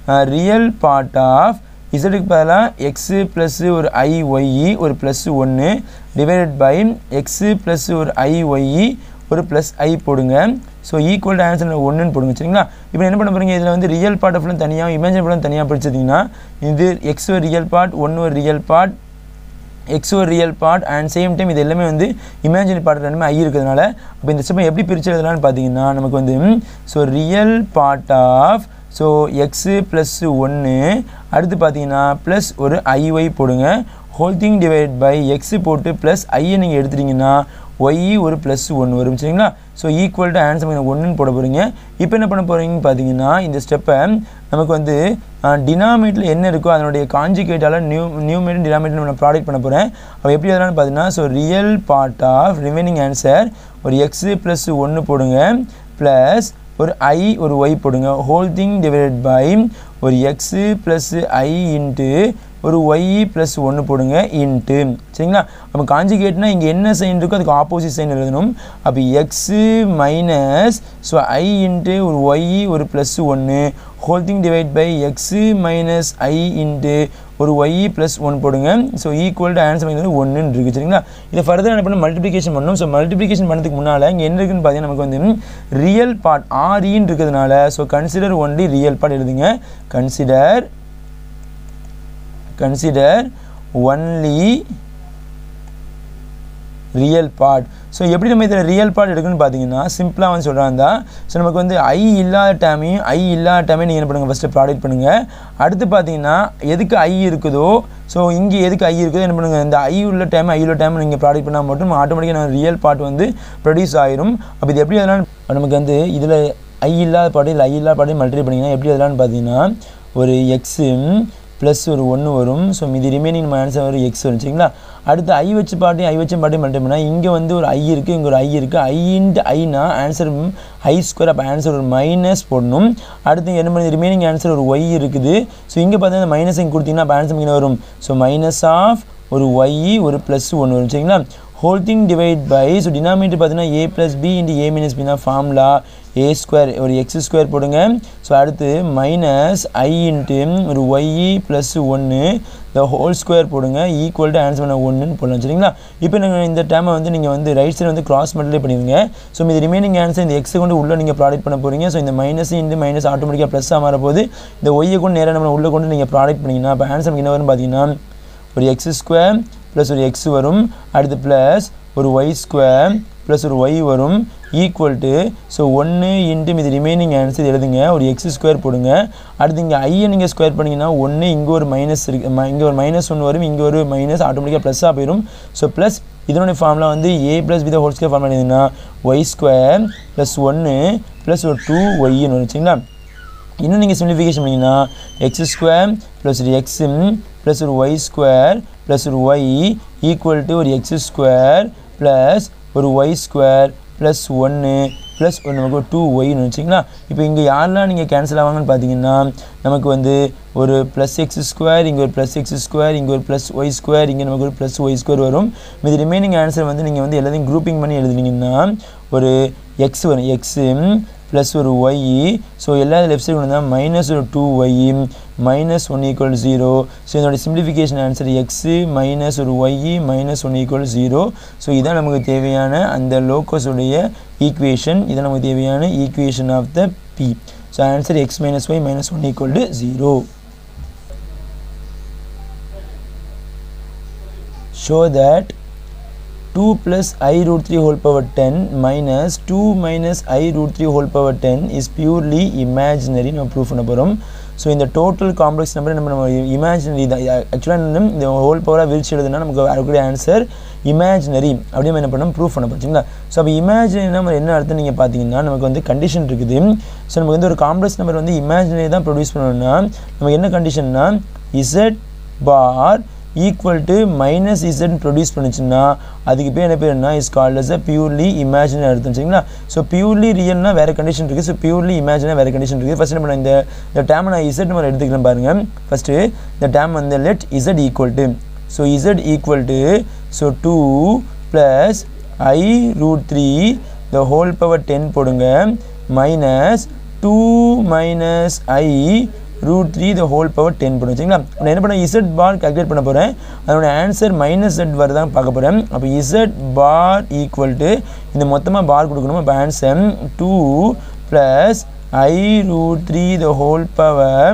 ரியல் பார்ட் ஆஃப் இசட்டுக்கு பதிலாக எக்ஸு ப்ளஸ்ஸு ஒரு ஐஒய்இ ஒரு ப்ளஸ்ஸு ஒன்று டிவைடட் பை எக்ஸு ப்ளஸ் ஒரு ஐஒய்இ ஒரு ப்ளஸ் ஐ போடுங்க ஸோ ஈக்குவல் டு ஆன்சர் ஒன்றுன்னு போடுங்க சரிங்களா இப்போ என்ன பண்ண போகிறீங்க இதில் வந்து ரியல் பார்ட் ஃபுல்லும் தனியாக இமேஜின் ஃபுல்லும் தனியாக பிடிச்சதிங்கன்னா இது எக்ஸ் ஒரு ரியல் பார்ட் ஒன்று ஒரு ரியல் பார்ட் எக்ஸ் ஒரு real part and same time இது எல்லாமே வந்து இமேஜினரி பார்ட் ரெண்டுமே ஐ இருக்கிறதுனால அப்போ இந்த ஸ்டெப்பை எப்படி பிரிச்சு எழுதலாம்னு பார்த்தீங்கன்னா நமக்கு வந்து so real part of so x plus ஒன்று அடுத்து பார்த்தீங்கன்னா ப்ளஸ் ஒரு ஐஒய் போடுங்க whole thing divide by x போட்டு ப்ளஸ் ஐயை நீங்கள் எடுத்துட்டிங்கன்னா ஒய் ஒரு ப்ளஸ் ஒன்று வரும் சரிங்களா ஸோ ஈக்குவல் டு ஆன்சர் எனக்கு ஒன்றுன்னு போட போகிறீங்க இப்போ என்ன பண்ண போகிறீங்கன்னு பார்த்தீங்கன்னா இந்த ஸ்டெப்பை நமக்கு வந்து டினாமேட்டில் என்ன இருக்கோ அதனுடைய காஞ்சிகேட்டால் நியூ நியூமேட் டினாமேட்டில் நான் ப்ராடக்ட் பண்ண போகிறேன் அப்போ எப்படி எதனால பார்த்தீங்கன்னா so real part of remaining answer ஒரு எக்ஸு ப்ளஸ் ஒன்று போடுங்க ப்ளஸ் ஒரு ஐ ஒரு ஒய் போடுங்க ஹோல் திங் டிவைடட் பை ஒரு எக்ஸு ப்ளஸ் ஐ இன்ட்டு ஒரு ஒய் ப்ளஸ் ஒன்று போடுங்க இன்ட்டு சரிங்களா அப்போ காஞ்சிகேட்னா இங்கே என்ன சைன் இருக்கோ அதுக்கு ஆப்போசிட் சைன் எழுதணும் அப்போ x minus so i into ஒரு ஒய் ஒரு ப்ளஸ் ஒன்று whole thing divide by x minus i into ஒரு ஒய் ப்ளஸ் ஒன் போடுங்க ஸோ ஈக்குவல் டு ஆன்சர் வந்து ஒன்றுன்னு இருக்குது சரிங்களா இதை ஃபர்தர் என்ன பண்ணணும் மல்டிப்ளிகேஷன் பண்ணணும் ஸோ மல்டிப்ளிகேஷன் பண்ணதுக்கு முன்னால் இங்கே என்ன இருக்குன்னு பார்த்தீங்கன்னா நமக்கு வந்து ரியல் பார்ட் ஆர்இன்னு இருக்கிறதுனால so consider only real part எழுதுங்க consider consider only real part so எப்படி நம்ம இதில் ரியல் பார்ட் எடுக்கணும்னு பார்த்தீங்கன்னா சிம்பிளாக வந்து சொல்கிறாங்க ஸோ நமக்கு வந்து ஐ இல்லாத டேமையும் ஐ இல்லாத டேமையும் நீங்கள் என்ன பண்ணுங்கள் ஃபஸ்ட்டு ப்ராடக்ட் பண்ணுங்கள் அடுத்து பார்த்தீங்கன்னா எதுக்கு ஐ இருக்குதோ ஸோ இங்கே எதுக்கு ஐ இருக்குதோ என்ன பண்ணுங்கள் இந்த ஐ உள்ள டைம் ஐ உள்ள டைம் நீங்கள் ப்ராடக்ட் பண்ணால் மட்டும் ஆட்டோமேட்டிக்காக நம்ம ரியல் பார்ட் வந்து ப்ரொடியூஸ் ஆயிரும் அப்போ இது எப்படி அதெல்லாம் நமக்கு வந்து இதில் ஐ இல்லாத பாட்டு இல்லை ஐ இல்லாத பாட்டையும் மல்டிப்ளை பண்ணிங்கன்னா எப்படி அதெல்லாம் பார்த்தீங்கன்னா ஒரு எக்ஸு ப்ளஸ் ஒரு ஒன்று வரும் ஸோ மீதி ரிமைனிங் நம்ம ஆன்சர் வரும் எக்ஸ் வரும் சரிங்களா அடுத்து ஐ வச்சு பாட்டையும் ஐ வச்சு பாட்டையும் மல்டிப்ளை பண்ணால் இங்கே வந்து ஒரு ஐ இருக்குது இங்கே ஒரு ஐ இருக்குது ஐ இன்ட்டு ஐனா ஆன்சர் ஐ ஸ்கொயர் அப்போ ஆன்சர் ஒரு மைனஸ் போடணும் அடுத்து என்ன பண்ணி ரிமைனிங் ஆன்சர் ஒரு ஒய் இருக்குது ஸோ இங்கே பார்த்தீங்கன்னா மைனஸ் இங்கே கொடுத்தீங்கன்னா அப்போ ஆன்சர் இங்கே வரும் ஸோ மைனஸ் ஆஃப் ஒரு ஒய் ஒரு ப்ளஸ் ஒன்று வரும் சரிங்களா whole thing divide by so denominator பார்த்தீங்கன்னா a plus b into a minus பினா ஃபார்முலா ஏ ஸ்கொயர் ஒரு எக்ஸ் ஸ்கொயர் போடுங்க ஸோ அடுத்து மைனஸ் ஐ இன்ட்டு ஒரு ஒய் ப்ளஸ் ஒன்று த ஹோல் ஸ்கொயர் போடுங்க ஈக்குவல் டு ஆன்சர் பண்ண ஒன்றுன்னு போடலாம் சரிங்களா இப்போ நீங்கள் இந்த டைமை வந்து நீங்கள் வந்து ரைட் சைடு வந்து கிராஸ் மல்டிப்ளை பண்ணிடுங்க ஸோ இது ரிமைனிங் ஆன்சர் இந்த எக்ஸை கொண்டு உள்ளே நீங்கள் ப்ராடக்ட் பண்ண போகிறீங்க ஸோ இந்த மைனஸ் இன்ட்டு மைனஸ் ஆட்டோமேட்டிக்காக ப்ளஸ்ஸாக மாறப்போது இந்த ஒய்யை கொண்டு நேராக நம்ம உள்ளே கொண்டு நீங்கள் ப்ராடக்ட் பண்ணிங்கன்னா அப்போ ஆன்சர் என்ன வரும்னு பார்த்தீங்கன்னா ஒரு எக்ஸ் ஸ்கொயர் ப்ளஸ் ஒரு எக்ஸ் வரும் அடுத்து ப்ளஸ் ஒரு ஒய் ஸ்கொயர் ப்ளஸ் ஒரு ஒய் வரும் ஈக்குவல் டு ஸோ ஒன்று இன்ட்டு மீது ரிமைனிங் ஆன்சர் எழுதுங்க ஒரு எக்ஸ் ஸ்கொயர் போடுங்க அடுத்து இங்கே ஐயை நீங்கள் ஸ்கொயர் பண்ணிங்கன்னா ஒன்று இங்கே ஒரு மைனஸ் இருக்கு இங்கே ஒரு மைனஸ் ஒன்று வரும் இங்கே ஒரு மைனஸ் ஆட்டோமேட்டிக்காக ப்ளஸ்ஸாக போயிடும் ஸோ ப்ளஸ் இதனுடைய ஃபார்முலா வந்து a plus with whole square formula எழுதுனா ஒய் ஸ்கொயர் ப்ளஸ் ஒன்று ப்ளஸ் ஒரு டூ ஒய்ன்னு வரும் சரிங்களா இன்னும் நீங்கள் சிம்பிளிஃபிகேஷன் பண்ணிங்கன்னா எக்ஸ் ஸ்கொயர் ப்ளஸ் ஒரு எக்ஸ் ப்ளஸ் ஒரு ஒய் ஸ்கொயர் ப்ளஸ் ஒரு ஒய் ஈக்குவல் டு ஒரு எக்ஸ் ஸ்கொயர் ப்ளஸ் ஒரு ஒய் ஸ்கொயர் ப்ளஸ் ஒன்று ப்ளஸ் ஒரு நமக்கு ஒரு டூ ஒய்னு வச்சிங்களா இப்போ இங்கே யாரெல்லாம் நீங்கள் கேன்சல் ஆவாங்கன்னு பார்த்தீங்கன்னா நமக்கு வந்து ஒரு ப்ளஸ் எக்ஸ் ஸ்கொயர் இங்கே ஒரு ப்ளஸ் எக்ஸ் ஸ்கொயர் இங்கே ஒரு ப்ளஸ் ஒய் ஸ்கொயர் இங்கே நமக்கு ஒரு ப்ளஸ் ஒய் ஸ்கொயர் வரும் மீது ரிமைனிங் ஆன்சர் வந்து நீங்கள் வந்து எல்லாத்தையும் குரூப்பிங் பண்ணி எழுதுனீங்கன்னா ஒரு எக்ஸ் வரும் எக்ஸு ப்ளஸ் ஒரு ஒய் ஸோ எல்லா லெஃப்ட் சைடு கொண்டு வந்தால் மைனஸ் ஒரு two y minus one equal zero so இதோட சிம்பிளிஃபிகேஷன் ஆன்சர் எக்ஸு மைனஸ் ஒரு y minus one equal zero so இதான் நமக்கு தேவையான அந்த லோக்கஸுடைய ஈக்குவேஷன் இதான் நமக்கு தேவையான equation of the P so answer x minus y minus one equal to zero show that 2 plus i root 3 whole power 10 minus 2 minus i root 3 whole power 10 is purely imaginary நம்ம proof பண்ண போகிறோம் so இந்த total complex number நம்ம நம்ம imaginary தான் ஆக்சுவலாக இந்த whole பவராக விரிச்சு எழுதுனா நமக்கு வரக்கூடிய ஆன்சர் இமேஜினரி அப்படியே நம்ம என்ன பண்ணோம் ப்ரூஃப் பண்ண போச்சுங்களா ஸோ அப்போ இமேஜினரி நம்பர் என்ன அர்த்தம் நீங்கள் பார்த்தீங்கன்னா நமக்கு வந்து கண்டிஷன் இருக்குது ஸோ நமக்கு வந்து ஒரு காம்ப்ளெக்ஸ் நம்பர் வந்து இமேஜினரி தான் ப்ரொடியூஸ் பண்ணணும்னா நமக்கு என்ன கண்டிஷன்னா z bar equal to minus z produce பண்ணுச்சுன்னா அதுக்கு பேர் என்ன பேர்னா is called as a purely imaginary அர்த்தம் சரிங்களா ஸோ பியூர்லி ரியல்னா வேறு கண்டிஷன் இருக்குது ஸோ பியூர்லி இமேஜினா வேறு கண்டிஷன் இருக்குது ஃபஸ்ட் நம்ம இந்த இந்த டேம் நான் இசட் நம்ம எடுத்துக்கிறேன் பாருங்கள் ஃபஸ்ட்டு இந்த டேம் வந்து let z equal to so z equal to so two plus i root three the whole power ten போடுங்க minus two minus i root three the whole power ten பண்ணும் சரிங்களா நான் என்ன பண்ண இசட் பார் calculate பண்ண போகிறேன் அதோட ஆன்சர் மைனஸ் செட் வருதான் பார்க்க போகிறேன் அப்போ இசட் பார் ஈக்குவல் டு இந்த மொத்தமாக பார் கொடுக்கணும் அப்போ answer two plus i root three the whole power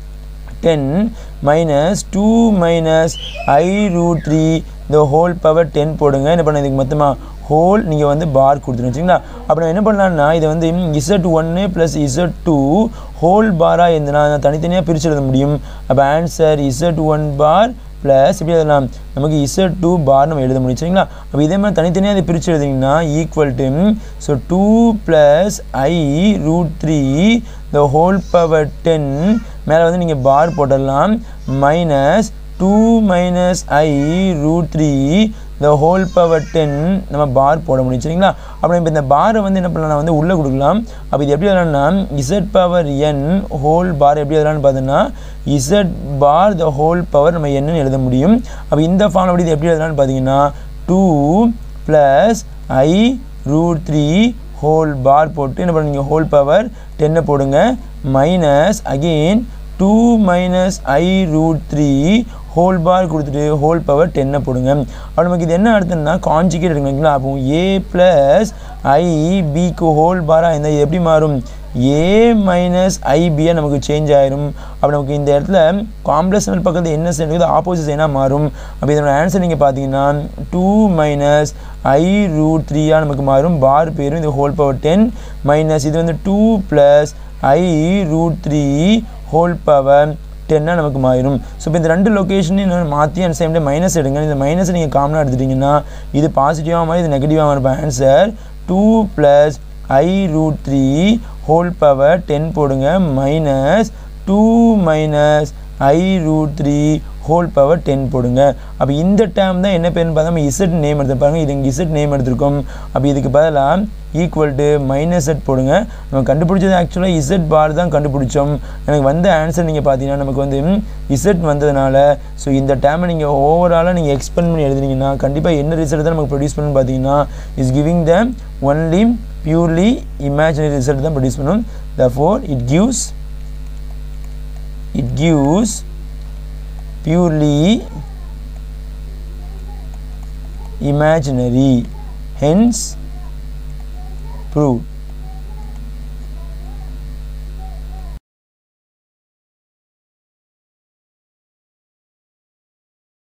ten minus two minus i root three the whole power ten போடுங்க என்ன பண்ண இதுக்கு மொத்தமாக ஹோல் நீங்கள் வந்து பார் கொடுத்துருங்க சரிங்களா அப்போ நான் என்ன பண்ணலான்னா இதை வந்து இசட் ஒன்று ப்ளஸ் இசட் டூ ஹோல் பாராக இருந்ததுன்னா நான் தனித்தனியாக பிரித்து எழுத முடியும் அப்போ answer z one bar plus எப்படி எழுதலாம் நமக்கு இசட் டூ பார் நம்ம எழுத முடியும் சரிங்களா அப்போ இதே மாதிரி தனித்தனியாக அதை பிரித்து எழுதிங்கன்னா equal to so two plus i root three the whole power ten மேலே வந்து நீங்கள் பார் போட்டுடலாம் minus two minus i root three the whole power ten நம்ம பார் போட முடியும் சரிங்களா அப்புறம் இப்போ இந்த பாரை வந்து என்ன பண்ணலாம் வந்து உள்ளே கொடுக்கலாம் அப்போ இது எப்படி எழுதலாம்னா z power n whole bar எப்படி எழுதலாம்னு பார்த்தோன்னா z bar the whole power நம்ம என்னன்னு எழுத முடியும் அப்போ இந்த ஃபார்ம் அப்படி இது எப்படி எழுதலாம்னு பார்த்தீங்கன்னா two plus i root three whole bar போட்டு என்ன பண்ணுவீங்க ஹோல் பவர் டென்னை போடுங்க minus again two minus i root three whole bar கொடுத்துட்டு ஹோல் பவர் டென்னை போடுங்க அப்போ நமக்கு இது என்ன அர்த்தம்னா காஞ்சிகேட் இருக்குங்களா அப்போ ஏ ப்ளஸ் ஐ பிக்கு ஹோல் பாராக இருந்தால் இது எப்படி மாறும் ஏ மைனஸ் ஐபியாக நமக்கு சேஞ்ச் ஆயிரும் அப்போ நமக்கு இந்த இடத்துல காம்ப்ளெக்ஸ் நம்பர் பக்கத்தில் என்ன சைன் இருக்குது ஆப்போசிட் சைனாக மாறும் அப்போ இதனோட ஆன்சர் நீங்கள் பார்த்தீங்கன்னா டூ மைனஸ் ஐ ரூட் த்ரீயாக நமக்கு மாறும் பார் பேரும் இந்த ஹோல் பவர் டென் மைனஸ் இது வந்து two plus i root three whole power டென்னாக நமக்கு மாறிடும் ஸோ இப்போ இந்த ரெண்டு லொக்கேஷனையும் மாற்றி அந்த சேம் டைம் மைனஸ் எடுங்க இந்த மைனஸை நீங்கள் காமனாக எடுத்துட்டிங்கன்னா இது பாசிட்டிவாக மாதிரி இது நெகட்டிவாக இருப்பேன் answer two plus i root three whole power ten போடுங்க minus two minus i root three whole power ten போடுங்க அப்போ இந்த டேம் தான் என்ன பேர்னு பார்த்தா நம்ம இசட் நேம் எடுத்து பாருங்க இது இங்கே இசட் நேம் எடுத்திருக்கோம் அப்போ இதுக்கு பதிலாக ஈக்குவல் டு மைனஸ் செட் போடுங்க நம்ம கண்டுபிடிச்சது ஆக்சுவலாக இசட் பார் தான் கண்டுபிடிச்சோம் எனக்கு வந்த ஆன்சர் நீங்கள் பார்த்தீங்கன்னா நமக்கு வந்து இசட் வந்ததுனால ஸோ இந்த டேமை நீங்கள் ஓவராலாக நீங்கள் எக்ஸ்பெண்ட் பண்ணி எழுதுனீங்கன்னா கண்டிப்பாக என்ன ரிசல்ட் தான் நமக்கு ப்ரொடியூஸ் பண்ணணும்னு பார்த்தீங்கன்னா is giving the only purely imaginary result தான் ப்ரொடியூஸ் பண்ணும் therefore it gives it gives purely imaginary hence proved